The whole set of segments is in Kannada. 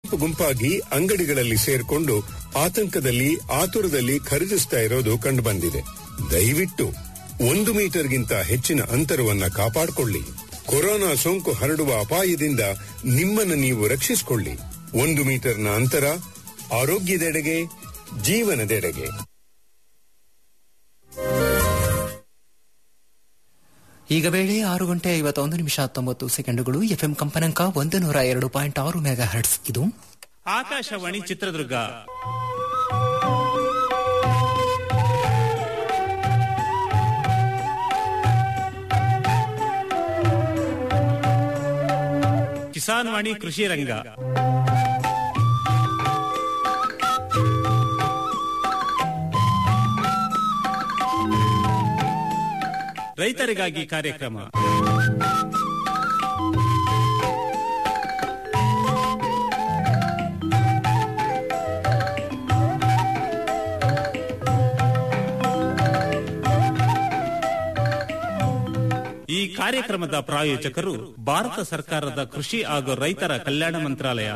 ಗುಂಪಾಗಿ ಅಂಗಡಿಗಳಲ್ಲಿ ಸೇರ್ಕೊಂಡು ಆತಂಕದಲ್ಲಿ ಆತುರದಲ್ಲಿ ಖರೀದಿಸ್ತಾ ಇರೋದು ಕಂಡುಬಂದಿದೆ ದಯವಿಟ್ಟು ಒಂದು ಮೀಟರ್ಗಿಂತ ಹೆಚ್ಚಿನ ಅಂತರವನ್ನ ಕಾಪಾಡಿಕೊಳ್ಳಿ ಕೊರೋನಾ ಸೋಂಕು ಹರಡುವ ಅಪಾಯದಿಂದ ನಿಮ್ಮನ್ನು ನೀವು ರಕ್ಷಿಸಿಕೊಳ್ಳಿ ಒಂದು ಮೀಟರ್ನ ಅಂತರ ಆರೋಗ್ಯದೆಡೆಗೆ ಜೀವನದೆಡೆಗೆ ಈಗ ವೇಳೆ ಆರು ಗಂಟೆ ಐವತ್ತೊಂದು ನಿಮಿಷ ಹತ್ತೊಂಬತ್ತು ಸೆಕೆಂಡುಗಳು ಎಫ್ಎಂ ಕಂಪನಾಂಕ ಒಂದು ನೂರ ಎರಡು ಪಾಯಿಂಟ್ ಆರು ಮೆಗಾ ಹರ್ಟ್ಸ್ ಇದು ಆಕಾಶವಾಣಿ ಚಿತ್ರದುರ್ಗ ಕಿಸಾನ್ ವಾಣಿ ಕೃಷಿ ರಂಗ ರೈತರಿಗಾಗಿ ಕಾರ್ಯಕ್ರಮ ಈ ಕಾರ್ಯಕ್ರಮದ ಪ್ರಾಯೋಜಕರು ಭಾರತ ಸರ್ಕಾರದ ಕೃಷಿ ಹಾಗೂ ರೈತರ ಕಲ್ಯಾಣ ಮಂತ್ರಾಲಯ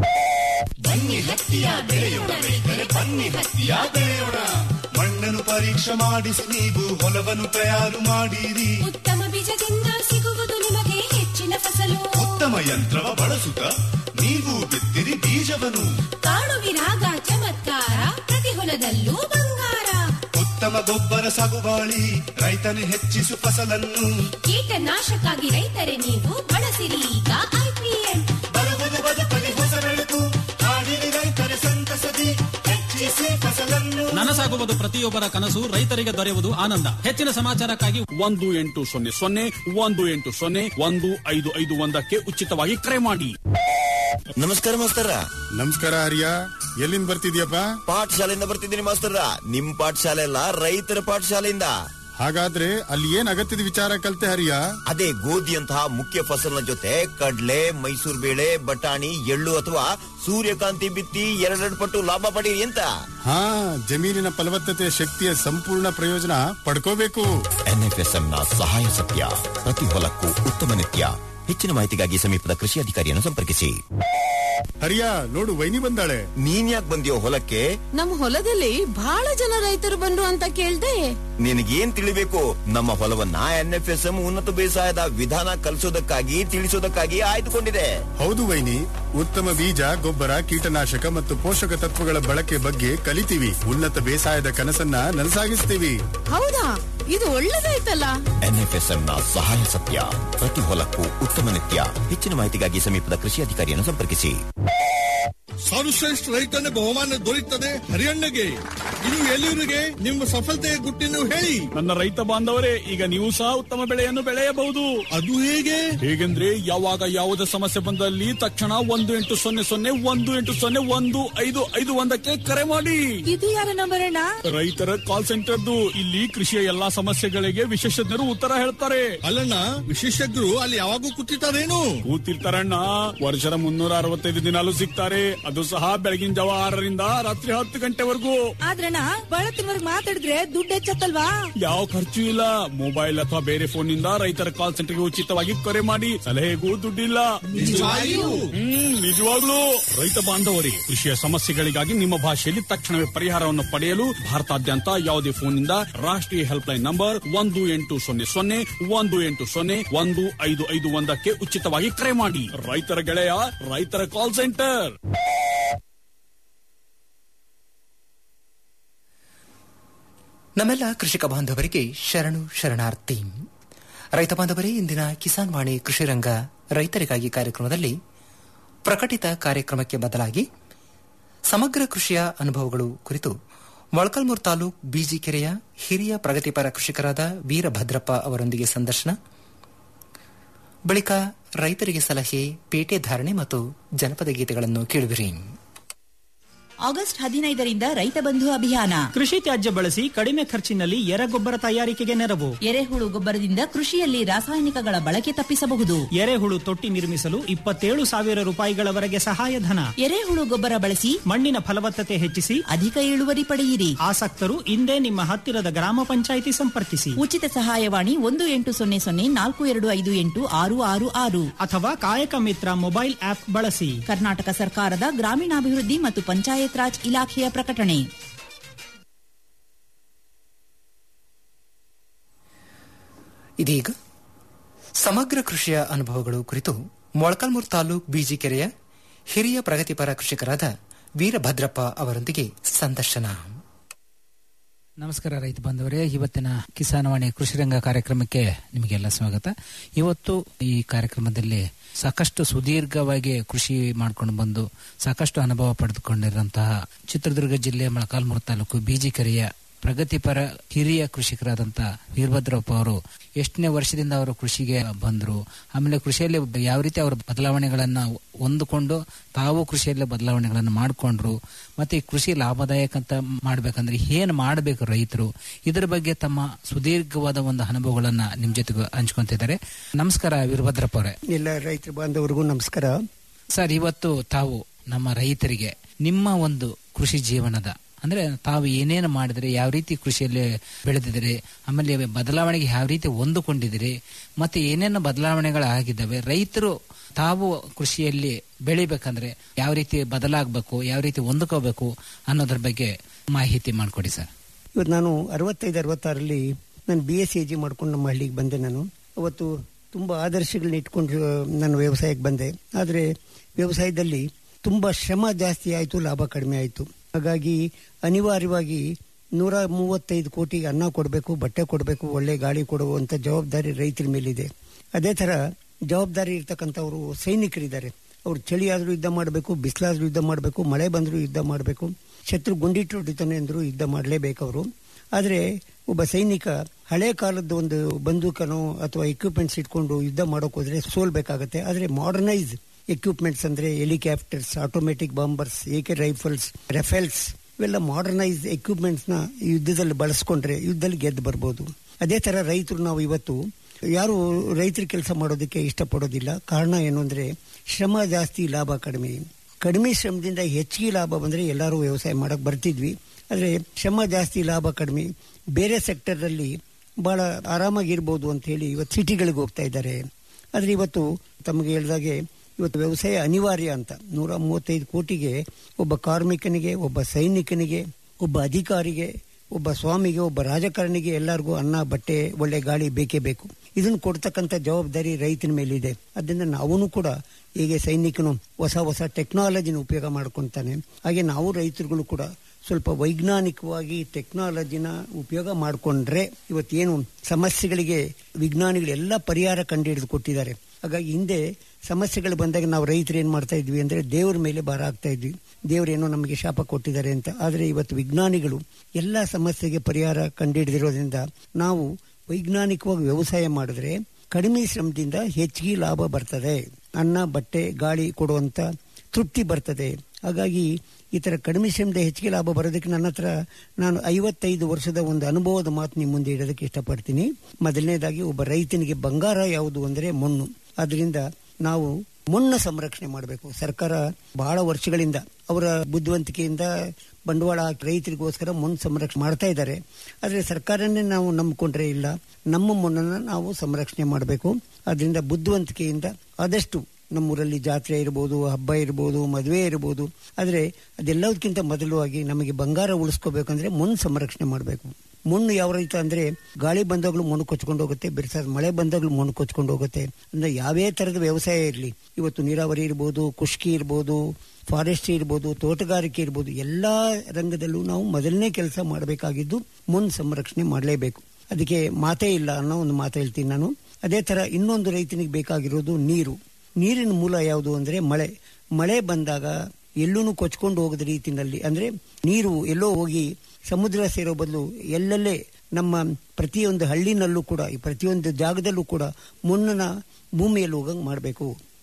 ಮಣ್ಣನ್ನು ಪರೀಕ್ಷೆ ಮಾಡಿಸಿ ನೀವು ಹೊಲವನ್ನು ತಯಾರು ಮಾಡಿರಿ ಉತ್ತಮ ಬೀಜದಿಂದ ಸಿಗುವುದು ನಿಮಗೆ ಹೆಚ್ಚಿನ ಫಸಲು ಉತ್ತಮ ಯಂತ್ರವ ಬಳಸುತ್ತ ನೀವು ಬಿತ್ತಿರಿ ಬೀಜವನ್ನು ಕಾಣುವಿರಾಗ ಚಮತ್ಕಾರ ಪ್ರತಿ ಹೊಲದಲ್ಲೂ ಬಂಗಾರ ಉತ್ತಮ ಗೊಬ್ಬರ ಸಾಗುವಾಳಿ ರೈತನು ಹೆಚ್ಚಿಸು ಫಸಲನ್ನು ಕೀಟನಾಶಕ್ಕಾಗಿ ರೈತರೇ ನೀವು ಬಳಸಿರಿ ಈಗ ಐಪಿಎಲ್ ಬರುವುದು ಬದುಕಲಿ ಹೊಸ ಬೆಳಕು ಹಾಡಿರಿ ರೈತರ ಸಂತಸದಿ ಹೆಚ್ಚಿಸಿ ಫಸಲನ್ನು ನನಸಾಗುವುದು ಪ್ರತಿಯೊಬ್ಬರ ಕನಸು ರೈತರಿಗೆ ದೊರೆಯುವುದು ಆನಂದ ಹೆಚ್ಚಿನ ಸಮಾಚಾರಕ್ಕಾಗಿ ಒಂದು ಎಂಟು ಸೊನ್ನೆ ಸೊನ್ನೆ ಒಂದು ಎಂಟು ಸೊನ್ನೆ ಒಂದು ಐದು ಐದು ಒಂದಕ್ಕೆ ಉಚಿತವಾಗಿ ಕರೆ ಮಾಡಿ ನಮಸ್ಕಾರ ಮಾಸ್ತರ ನಮಸ್ಕಾರ ಹರಿಯ ಎಲ್ಲಿಂದ ಬರ್ತಿದ್ಯಪ್ಪ ಪಾಠಶಾಲೆಯಿಂದ ಬರ್ತಿದ್ದೀನಿ ಮಾಸ್ತರ ನಿಮ್ ಪಾಠಶಾಲೆ ಅಲ್ಲ ರೈತರ ಪಾಠಶಾಲೆಯಿಂದ ಹಾಗಾದ್ರೆ ಅಲ್ಲಿ ಏನ್ ಅಗತ್ಯದ ವಿಚಾರ ಕಲ್ತೆ ಹರಿಯ ಅದೇ ಗೋಧಿಯಂತಹ ಮುಖ್ಯ ಫಸಲಿನ ಜೊತೆ ಕಡ್ಲೆ ಮೈಸೂರು ಬೇಳೆ ಬಟಾಣಿ ಎಳ್ಳು ಅಥವಾ ಸೂರ್ಯಕಾಂತಿ ಬಿತ್ತಿ ಎರಡೆರಡು ಪಟ್ಟು ಲಾಭ ಪಡೀರಿ ಅಂತ ಹಾ ಜಮೀನಿನ ಫಲವತ್ತತೆ ಶಕ್ತಿಯ ಸಂಪೂರ್ಣ ಪ್ರಯೋಜನ ಪಡ್ಕೋಬೇಕು ಎನ್ಎಫ್ಎಸ್ಎಂ ನ ಸಹಾಯ ಸತ್ಯ ಪ್ರತಿ ಹೊಲಕ್ಕೂ ಉತ್ತಮ ನಿತ್ಯ ಹೆಚ್ಚಿನ ಮಾಹಿತಿಗಾಗಿ ಸಮೀಪದ ಕೃಷಿ ಅಧಿಕಾರಿಯನ್ನು ಸಂಪರ್ಕಿಸಿ ಹರಿಯ ನೋಡು ವೈನಿ ಬಂದಾಳೆ ನೀನ್ ಯಾಕೆ ಬಂದಿಯೋ ಹೊಲಕ್ಕೆ ನಮ್ ಹೊಲದಲ್ಲಿ ಬಹಳ ಜನ ರೈತರು ಬಂದ್ರು ಅಂತ ಕೇಳ್ದೆ ನಿನಗೇನ್ ತಿಳಿಬೇಕು ನಮ್ಮ ಹೊಲವನ್ನ ಎನ್ಎಫ್ಎಸ್ಎಂ ಉನ್ನತ ಬೇಸಾಯದ ವಿಧಾನ ಕಲಿಸೋದಕ್ಕಾಗಿ ತಿಳಿಸೋದಕ್ಕಾಗಿ ಆಯ್ದುಕೊಂಡಿದೆ ಹೌದು ವೈನಿ ಉತ್ತಮ ಬೀಜ ಗೊಬ್ಬರ ಕೀಟನಾಶಕ ಮತ್ತು ಪೋಷಕ ತತ್ವಗಳ ಬಳಕೆ ಬಗ್ಗೆ ಕಲಿತೀವಿ ಉನ್ನತ ಬೇಸಾಯದ ಕನಸನ್ನ ನನಸಾಗಿಸ್ತೀವಿ ಹೌದಾ ಇದು ಒಳ್ಳೇದಾಯ್ತಲ್ಲ ಎನ್ಎಫ್ಎಸ್ಎಂ ನ ಸಹಾಯ ಸತ್ಯ ಪ್ರತಿ ಹೊಲಕ್ಕೂ ಉತ್ತಮ ನಿತ್ಯ ಹೆಚ್ಚಿನ ಮಾಹಿತಿಗಾಗಿ ಸಮೀಪದ ಕೃಷಿ ಅಧಿಕಾರಿಯನ್ನು ಸಂಪರ್ಕಿಸಿ ಸರ್ವಶ್ರೇಷ್ಠ ರೈತನ ಬಹುಮಾನ ದೊರೆಯುತ್ತದೆ ಹರಿಯಣ್ಣಗೆ ಇದು ಎಲ್ಲಿವರಿಗೆ ನಿಮ್ಮ ಸಫಲತೆಯ ಗುಟ್ಟಿನ ಹೇಳಿ ನನ್ನ ರೈತ ಬಾಂಧವರೇ ಈಗ ನೀವು ಸಹ ಉತ್ತಮ ಬೆಳೆಯನ್ನು ಬೆಳೆಯಬಹುದು ಅದು ಹೇಗೆ ಹೇಗೆಂದ್ರೆ ಯಾವಾಗ ಯಾವುದೇ ಸಮಸ್ಯೆ ಬಂದಲ್ಲಿ ತಕ್ಷಣ ಒಂದು ಎಂಟು ಸೊನ್ನೆ ಸೊನ್ನೆ ಒಂದು ಎಂಟು ಸೊನ್ನೆ ಒಂದು ಐದು ಐದು ಒಂದಕ್ಕೆ ಕರೆ ಮಾಡಿ ಇದು ಯಾರ ನಂಬರ್ ಅಣ್ಣ ರೈತರ ಕಾಲ್ ಸೆಂಟರ್ದು ಇಲ್ಲಿ ಕೃಷಿಯ ಎಲ್ಲಾ ಸಮಸ್ಯೆಗಳಿಗೆ ವಿಶೇಷಜ್ಞರು ಉತ್ತರ ಹೇಳ್ತಾರೆ ಅಲ್ಲಣ್ಣ ವಿಶೇಷಜ್ಞರು ಅಲ್ಲಿ ಯಾವಾಗೂ ಕೂತಿರ್ತಾರೇನು ಕೂತಿರ್ತಾರಣ್ಣ ವರ್ಷದ ಮುನ್ನೂರ ಅರವತ್ತೈದು ದಿನಾಲು ಸಿಗ್ತಾರೆ ಅದು ಸಹ ಬೆಳಗಿನ ಜಾವ ಆರರಿಂದ ರಾತ್ರಿ ಹತ್ತು ಗಂಟೆವರೆಗೂ ಆದ್ರಣ್ಣ ಬಳತ್ತಿನವರ್ಗ್ ಮಾತಾಡಿದ್ರೆ ದುಡ್ಡು ಹೆಚ್ಚತ್ತಲ್ವಾ ಯಾವ ಖರ್ಚು ಇಲ್ಲ ಮೊಬೈಲ್ ಅಥವಾ ಬೇರೆ ಫೋನ್ ನಿಂದ ರೈತರ ಕಾಲ್ ಸೆಂಟರ್ಗೆ ಉಚಿತವಾಗಿ ಕರೆ ಮಾಡಿ ಸಲಹೆಗೂ ದುಡ್ಡಿಲ್ಲ ನಿಜವಾಗಿಯೂ? ಹ್ಮ್ ನಿಜವಾಗ್ಲೂ ರೈತ ಬಾಂಧವರೇ ಕೃಷಿಯ ಸಮಸ್ಯೆಗಳಿಗಾಗಿ ನಿಮ್ಮ ಭಾಷೆಯಲ್ಲಿ ತಕ್ಷಣವೇ ಪರಿಹಾರವನ್ನು ಪಡೆಯಲು ಭಾರತಾದ್ಯಂತ ಯಾವುದೇ ಫೋನ್ ನಿಂದ ರಾಷ್ಟ್ರೀಯ ಹೆಲ್ಪ್ ಲೈನ್ ನಂಬರ್ ಒಂದು ಎಂಟು ಸೊನ್ನೆ ಸೊನ್ನೆ ಒಂದು ಎಂಟು ಸೊನ್ನೆ ಒಂದು ಐದು ಐದು ಒಂದಕ್ಕೆ ಉಚಿತವಾಗಿ ಕರೆ ಮಾಡಿ ರೈತರ ಗೆಳೆಯ ರೈತರ ಕಾಲ್ ಸೆಂಟರ್ ನಮ್ಮೆಲ್ಲ ಕೃಷಿಕ ಬಾಂಧವರಿಗೆ ಶರಣು ಶರಣಾರ್ಥಿ ರೈತ ಬಾಂಧವರೇ ಇಂದಿನ ಕಿಸಾನ್ ವಾಣಿ ಕೃಷಿ ರಂಗ ರೈತರಿಗಾಗಿ ಕಾರ್ಯಕ್ರಮದಲ್ಲಿ ಪ್ರಕಟಿತ ಕಾರ್ಯಕ್ರಮಕ್ಕೆ ಬದಲಾಗಿ ಸಮಗ್ರ ಕೃಷಿಯ ಅನುಭವಗಳು ಕುರಿತು ಮೊಳಕಲ್ಮೂರು ತಾಲೂಕ್ ಬೀಜಿಕೆರೆಯ ಹಿರಿಯ ಪ್ರಗತಿಪರ ಕೃಷಿಕರಾದ ವೀರಭದ್ರಪ್ಪ ಅವರೊಂದಿಗೆ ಸಂದರ್ಶನ ಬಳಿಕ ರೈತರಿಗೆ ಸಲಹೆ ಪೇಟೆ ಧಾರಣೆ ಮತ್ತು ಜನಪದ ಗೀತೆಗಳನ್ನು ಕೇಳುವಿರಿ ಆಗಸ್ಟ್ ಹದಿನೈದರಿಂದ ರೈತ ಬಂಧು ಅಭಿಯಾನ ಕೃಷಿ ತ್ಯಾಜ್ಯ ಬಳಸಿ ಕಡಿಮೆ ಖರ್ಚಿನಲ್ಲಿ ಎರೆಗೊಬ್ಬರ ತಯಾರಿಕೆಗೆ ನೆರವು ಎರೆಹುಳು ಗೊಬ್ಬರದಿಂದ ಕೃಷಿಯಲ್ಲಿ ರಾಸಾಯನಿಕಗಳ ಬಳಕೆ ತಪ್ಪಿಸಬಹುದು ಎರೆಹುಳು ತೊಟ್ಟಿ ನಿರ್ಮಿಸಲು ಇಪ್ಪತ್ತೇಳು ಸಾವಿರ ರೂಪಾಯಿಗಳವರೆಗೆ ಸಹಾಯಧನ ಎರೆಹುಳು ಗೊಬ್ಬರ ಬಳಸಿ ಮಣ್ಣಿನ ಫಲವತ್ತತೆ ಹೆಚ್ಚಿಸಿ ಅಧಿಕ ಇಳುವರಿ ಪಡೆಯಿರಿ ಆಸಕ್ತರು ಇಂದೇ ನಿಮ್ಮ ಹತ್ತಿರದ ಗ್ರಾಮ ಪಂಚಾಯಿತಿ ಸಂಪರ್ಕಿಸಿ ಉಚಿತ ಸಹಾಯವಾಣಿ ಒಂದು ಎಂಟು ಸೊನ್ನೆ ಸೊನ್ನೆ ನಾಲ್ಕು ಎರಡು ಐದು ಎಂಟು ಆರು ಆರು ಆರು ಅಥವಾ ಕಾಯಕ ಮಿತ್ರ ಮೊಬೈಲ್ ಆಪ್ ಬಳಸಿ ಕರ್ನಾಟಕ ಸರ್ಕಾರದ ಗ್ರಾಮೀಣಾಭಿವೃದ್ಧಿ ಮತ್ತು ಪಂಚಾಯತ್ ರಾಜ್ ಇಲಾಖೆಯ ಪ್ರಕಟಣೆ ಇದೀಗ ಸಮಗ್ರ ಕೃಷಿಯ ಅನುಭವಗಳು ಕುರಿತು ಮೊಳಕಾಲ್ಮೂರು ತಾಲೂಕ್ ಬೀಜಿಕೆರೆಯ ಹಿರಿಯ ಪ್ರಗತಿಪರ ಕೃಷಿಕರಾದ ವೀರಭದ್ರಪ್ಪ ಅವರೊಂದಿಗೆ ಸಂದರ್ಶನ ನಮಸ್ಕಾರ ರೈತ ಬಾಂಧವರೇ ಇವತ್ತಿನ ಕಿಸಾನವಾಣಿ ಕೃಷಿ ರಂಗ ಕಾರ್ಯಕ್ರಮಕ್ಕೆ ನಿಮಗೆಲ್ಲ ಸ್ವಾಗತ ಇವತ್ತು ಈ ಕಾರ್ಯಕ್ರಮದಲ್ಲಿ ಸಾಕಷ್ಟು ಸುದೀರ್ಘವಾಗಿ ಕೃಷಿ ಮಾಡ್ಕೊಂಡು ಬಂದು ಸಾಕಷ್ಟು ಅನುಭವ ಪಡೆದುಕೊಂಡಿರುವಂತಹ ಚಿತ್ರದುರ್ಗ ಜಿಲ್ಲೆ ಮೊಳಕಾಲ್ಮೂರು ತಾಲೂಕು ಬೀಜಿಕೆರೆಯ ಪ್ರಗತಿಪರ ಹಿರಿಯ ಕೃಷಿಕರಾದಂತ ವೀರಭದ್ರಪ್ಪ ಅವರು ಎಷ್ಟನೇ ವರ್ಷದಿಂದ ಅವರು ಕೃಷಿಗೆ ಬಂದ್ರು ಆಮೇಲೆ ಕೃಷಿಯಲ್ಲಿ ಯಾವ ರೀತಿ ಅವರ ಬದಲಾವಣೆಗಳನ್ನ ಹೊಂದಿಕೊಂಡು ತಾವು ಕೃಷಿಯಲ್ಲಿ ಬದಲಾವಣೆಗಳನ್ನು ಮಾಡಿಕೊಂಡ್ರು ಮತ್ತೆ ಈ ಕೃಷಿ ಲಾಭದಾಯಕ ಅಂತ ಮಾಡ್ಬೇಕಂದ್ರೆ ಏನ್ ಮಾಡಬೇಕು ರೈತರು ಇದರ ಬಗ್ಗೆ ತಮ್ಮ ಸುದೀರ್ಘವಾದ ಒಂದು ಅನುಭವಗಳನ್ನ ನಿಮ್ ಜೊತೆಗೆ ಹಂಚ್ಕೊಂತಿದ್ದಾರೆ ನಮಸ್ಕಾರ ವೀರಭದ್ರಪ್ಪ ಅವರೇ ಎಲ್ಲ ರೈತರ ಬಾಂಧವರಿಗೂ ನಮಸ್ಕಾರ ಸರ್ ಇವತ್ತು ತಾವು ನಮ್ಮ ರೈತರಿಗೆ ನಿಮ್ಮ ಒಂದು ಕೃಷಿ ಜೀವನದ ಅಂದ್ರೆ ತಾವು ಏನೇನು ಮಾಡಿದ್ರೆ ಯಾವ ರೀತಿ ಕೃಷಿಯಲ್ಲಿ ಬೆಳೆದಿದ್ದೀರಿ ಆಮೇಲೆ ಬದಲಾವಣೆಗೆ ಯಾವ ರೀತಿ ಹೊಂದಿಕೊಂಡಿದ್ದೀರಿ ಮತ್ತೆ ಏನೇನು ಬದಲಾವಣೆಗಳಾಗಿದ್ದಾವೆ ರೈತರು ತಾವು ಕೃಷಿಯಲ್ಲಿ ಬೆಳಿಬೇಕಂದ್ರೆ ಯಾವ ರೀತಿ ಬದಲಾಗಬೇಕು ಯಾವ ರೀತಿ ಹೊಂದ್ಕೋಬೇಕು ಅನ್ನೋದ್ರ ಬಗ್ಗೆ ಮಾಹಿತಿ ಮಾಡಿಕೊಡಿ ಸರ್ ಇವತ್ತು ನಾನು ಅರವತ್ತೈದು ಅರವತ್ತಾರಲ್ಲಿ ನಾನು ಬಿ ಎಸ್ ಸಿ ಜಿ ಮಾಡ್ಕೊಂಡು ನಮ್ಮ ಹಳ್ಳಿಗೆ ಬಂದೆ ನಾನು ಅವತ್ತು ತುಂಬ ಆದರ್ಶಗಳನ್ನ ಇಟ್ಕೊಂಡು ನಾನು ವ್ಯವಸಾಯಕ್ಕೆ ಬಂದೆ ಆದರೆ ವ್ಯವಸಾಯದಲ್ಲಿ ತುಂಬ ಶ್ರಮ ಜಾಸ್ತಿ ಆಯಿತು ಲಾಭ ಕಡಿಮೆ ಆಯಿತು ಹಾಗಾಗಿ ಅನಿವಾರ್ಯವಾಗಿ ನೂರ ಮೂವತ್ತೈದು ಕೋಟಿಗೆ ಅನ್ನ ಕೊಡಬೇಕು ಬಟ್ಟೆ ಕೊಡಬೇಕು ಒಳ್ಳೆ ಗಾಳಿ ಕೊಡುವಂಥ ಜವಾಬ್ದಾರಿ ರೈತರ ಮೇಲಿದೆ ಅದೇ ಥರ ಜವಾಬ್ದಾರಿ ಇರ್ತಕ್ಕಂಥವರು ಸೈನಿಕರಿದ್ದಾರೆ ಅವ್ರು ಚಳಿ ಆದರೂ ಯುದ್ಧ ಮಾಡಬೇಕು ಬಿಸಿಲಾದ್ರೂ ಯುದ್ಧ ಮಾಡಬೇಕು ಮಳೆ ಬಂದರೂ ಯುದ್ಧ ಮಾಡಬೇಕು ಶತ್ರು ಗುಂಡಿಟ್ಟು ಹೊಡಿತಾನೆ ಅಂದರೂ ಯುದ್ಧ ಮಾಡಲೇಬೇಕು ಅವರು ಆದರೆ ಒಬ್ಬ ಸೈನಿಕ ಹಳೆ ಕಾಲದ ಒಂದು ಬಂದೂಕನೋ ಅಥವಾ ಎಕ್ವಿಪ್ಮೆಂಟ್ಸ್ ಇಟ್ಕೊಂಡು ಯುದ್ಧ ಮಾಡೋಕೆ ಹೋದ್ರೆ ಸೋಲ್ಬೇಕಾಗತ್ತೆ ಆದರೆ ಮಾಡರ್ನೈಸ್ ಎಕ್ವಿಪ್ಮೆಂಟ್ಸ್ ಅಂದ್ರೆ helicopters automatic bombers AK rifles rifles ಇವೆಲ್ಲ ಮಾಡರ್ನೈಸ್ ಎಕ್ವಿಪ್ಮೆಂಟ್ಸ್ ನ ಯುದ್ಧದಲ್ಲಿ ಬಳಸ್ಕೊಂಡ್ರೆ ಯುದ್ಧದಲ್ಲಿ ಗೆದ್ದು ಬರ್ಬೋದು ಅದೇ ತರ ರೈತರು ನಾವು ಇವತ್ತು ಯಾರು ರೈತರ ಕೆಲಸ ಮಾಡೋದಕ್ಕೆ ಇಷ್ಟಪಡೋದಿಲ್ಲ ಕಾರಣ ಏನು ಅಂದ್ರೆ ಶ್ರಮ ಜಾಸ್ತಿ ಲಾಭ ಕಡಿಮೆ ಕಡಿಮೆ ಶ್ರಮದಿಂದ ಹೆಚ್ಚಿಗೆ ಲಾಭ ಬಂದ್ರೆ ಎಲ್ಲರೂ ವ್ಯವಸಾಯ ಮಾಡಕ್ ಬರ್ತಿದ್ವಿ ಆದರೆ ಶ್ರಮ ಜಾಸ್ತಿ ಲಾಭ ಕಡಿಮೆ ಬೇರೆ ಸೆಕ್ಟರ್ ಬಹಳ ಆರಾಮಾಗಿರ್ಬೋದು ಅಂತ ಹೇಳಿ ಇವತ್ತು ಸಿಟಿಗಳಿಗೆ ಹೋಗ್ತಾ ಇದ್ದಾರೆ ಆದ್ರೆ ಇವತ್ತು ತಮಗೆ ಹೇಳಿದಾಗೆ ಇವತ್ತು ವ್ಯವಸಾಯ ಅನಿವಾರ್ಯ ಅಂತ ನೂರ ಮೂವತ್ತೈದು ಕೋಟಿಗೆ ಒಬ್ಬ ಕಾರ್ಮಿಕನಿಗೆ ಒಬ್ಬ ಸೈನಿಕನಿಗೆ ಒಬ್ಬ ಅಧಿಕಾರಿಗೆ ಒಬ್ಬ ಸ್ವಾಮಿಗೆ ಒಬ್ಬ ರಾಜಕಾರಣಿಗೆ ಎಲ್ಲರಿಗೂ ಅನ್ನ ಬಟ್ಟೆ ಒಳ್ಳೆ ಗಾಳಿ ಬೇಕೇ ಬೇಕು ಇದನ್ನು ಕೊಡ್ತಕ್ಕಂಥ ಜವಾಬ್ದಾರಿ ರೈತನ ಮೇಲಿದೆ ಅದರಿಂದ ನಾವು ಕೂಡ ಹೀಗೆ ಸೈನಿಕನು ಹೊಸ ಹೊಸ ಟೆಕ್ನಾಲಜಿನ ಉಪಯೋಗ ಮಾಡ್ಕೊತಾನೆ ಹಾಗೆ ನಾವು ರೈತರುಗಳು ಕೂಡ ಸ್ವಲ್ಪ ವೈಜ್ಞಾನಿಕವಾಗಿ ಟೆಕ್ನಾಲಜಿನ ಉಪಯೋಗ ಮಾಡಿಕೊಂಡ್ರೆ ಇವತ್ತೇನು ಸಮಸ್ಯೆಗಳಿಗೆ ವಿಜ್ಞಾನಿಗಳು ಎಲ್ಲ ಪರಿಹಾರ ಕಂಡುಹಿಡಿದು ಕೊಟ್ಟಿದ್ದಾರೆ ಹಾಗಾಗಿ ಹಿಂದೆ ಸಮಸ್ಯೆಗಳು ಬಂದಾಗ ನಾವು ರೈತರು ಏನ್ ಮಾಡ್ತಾ ಇದ್ವಿ ಅಂದ್ರೆ ದೇವ್ರ ಮೇಲೆ ಭಾರ ಆಗ್ತಾ ಇದ್ವಿ ದೇವರೇನೋ ನಮಗೆ ಶಾಪ ಕೊಟ್ಟಿದ್ದಾರೆ ಅಂತ ಆದರೆ ಇವತ್ತು ವಿಜ್ಞಾನಿಗಳು ಎಲ್ಲ ಸಮಸ್ಯೆಗೆ ಪರಿಹಾರ ಕಂಡುಹಿಡಿದಿರೋದ್ರಿಂದ ನಾವು ವೈಜ್ಞಾನಿಕವಾಗಿ ವ್ಯವಸಾಯ ಮಾಡಿದ್ರೆ ಕಡಿಮೆ ಶ್ರಮದಿಂದ ಹೆಚ್ಚಿಗೆ ಲಾಭ ಬರ್ತದೆ ಅನ್ನ ಬಟ್ಟೆ ಗಾಳಿ ಕೊಡುವಂತ ತೃಪ್ತಿ ಬರ್ತದೆ ಹಾಗಾಗಿ ಈ ತರ ಕಡಿಮೆ ಶ್ರಮದ ಹೆಚ್ಚಿಗೆ ಲಾಭ ಬರೋದಕ್ಕೆ ನನ್ನ ಹತ್ರ ನಾನು ಐವತ್ತೈದು ವರ್ಷದ ಒಂದು ಅನುಭವದ ಮಾತು ನಿಮ್ಮ ಮುಂದೆ ಇಡೋದಕ್ಕೆ ಇಷ್ಟಪಡ್ತೀನಿ ಮೊದಲನೇದಾಗಿ ಒಬ್ಬ ರೈತನಿಗೆ ಬಂಗಾರ ಯಾವುದು ಅಂದ್ರೆ ಮಣ್ಣು ಅದರಿಂದ ನಾವು ಮಣ್ಣು ಸಂರಕ್ಷಣೆ ಮಾಡಬೇಕು ಸರ್ಕಾರ ಬಹಳ ವರ್ಷಗಳಿಂದ ಅವರ ಬುದ್ಧಿವಂತಿಕೆಯಿಂದ ಬಂಡವಾಳ ಹಾಕಿ ರೈತರಿಗೋಸ್ಕರ ಮಣ್ಣು ಸಂರಕ್ಷಣೆ ಮಾಡ್ತಾ ಇದ್ದಾರೆ ಆದರೆ ಸರ್ಕಾರನೇ ನಾವು ನಂಬಿಕೊಂಡ್ರೆ ಇಲ್ಲ ನಮ್ಮ ಮಣ್ಣನ್ನು ನಾವು ಸಂರಕ್ಷಣೆ ಮಾಡಬೇಕು ಅದರಿಂದ ಬುದ್ಧಿವಂತಿಕೆಯಿಂದ ಆದಷ್ಟು ನಮ್ಮೂರಲ್ಲಿ ಜಾತ್ರೆ ಇರ್ಬೋದು ಹಬ್ಬ ಇರ್ಬೋದು ಮದುವೆ ಇರ್ಬೋದು ಆದರೆ ಅದೆಲ್ಲದಕ್ಕಿಂತ ಮೊದಲವಾಗಿ ನಮಗೆ ಬಂಗಾರ ಉಳಿಸ್ಕೋಬೇಕಂದ್ರೆ ಮಣ್ಣು ಸಂರಕ್ಷಣೆ ಮಾಡಬೇಕು ಮಣ್ಣು ಯಾವ ರೈತ ಅಂದ್ರೆ ಗಾಳಿ ಬಂದಾಗಲೂ ಮಣ್ಣು ಕೊಚ್ಕೊಂಡು ಹೋಗುತ್ತೆ ಬಿರ್ಸಾದ ಮಳೆ ಬಂದಾಗಲೂ ಮಣ್ಣು ಕೊಚ್ಕೊಂಡು ಹೋಗುತ್ತೆ ಅಂದ್ರೆ ಯಾವೇ ತರದ ವ್ಯವಸಾಯ ಇರಲಿ ಇವತ್ತು ನೀರಾವರಿ ಇರ್ಬೋದು ಕುಷ್ಕಿ ಇರ್ಬೋದು ಫಾರೆಸ್ಟ್ರಿ ಇರ್ಬೋದು ತೋಟಗಾರಿಕೆ ಇರ್ಬೋದು ಎಲ್ಲಾ ರಂಗದಲ್ಲೂ ನಾವು ಮೊದಲನೇ ಕೆಲಸ ಮಾಡಬೇಕಾಗಿದ್ದು ಮಣ್ಣು ಸಂರಕ್ಷಣೆ ಮಾಡಲೇಬೇಕು ಅದಕ್ಕೆ ಮಾತೇ ಇಲ್ಲ ಅನ್ನೋ ಒಂದು ಮಾತು ಹೇಳ್ತೀನಿ ನಾನು ಅದೇ ತರ ಇನ್ನೊಂದು ರೈತನಿಗೆ ಬೇಕಾಗಿರೋದು ನೀರು ನೀರಿನ ಮೂಲ ಯಾವುದು ಅಂದ್ರೆ ಮಳೆ ಮಳೆ ಬಂದಾಗ ಎಲ್ಲೂ ಕೊಚ್ಕೊಂಡು ಹೋಗದ ರೀತಿನಲ್ಲಿ ಅಂದ್ರೆ ನೀರು ಎಲ್ಲೋ ಹೋಗಿ ಸಮುದ್ರ ಸೇರೋ ಬದಲು ಎಲ್ಲೆಲ್ಲೇ ನಮ್ಮ ಪ್ರತಿಯೊಂದು ಹಳ್ಳಿನಲ್ಲೂ ಕೂಡ ಈ ಪ್ರತಿಯೊಂದು ಜಾಗದಲ್ಲೂ ಕೂಡ ಮಣ್ಣನ್ನ ಭೂಮಿಯಲ್ಲಿ ಹೋಗಂಗೆ ಮಾಡಬೇಕು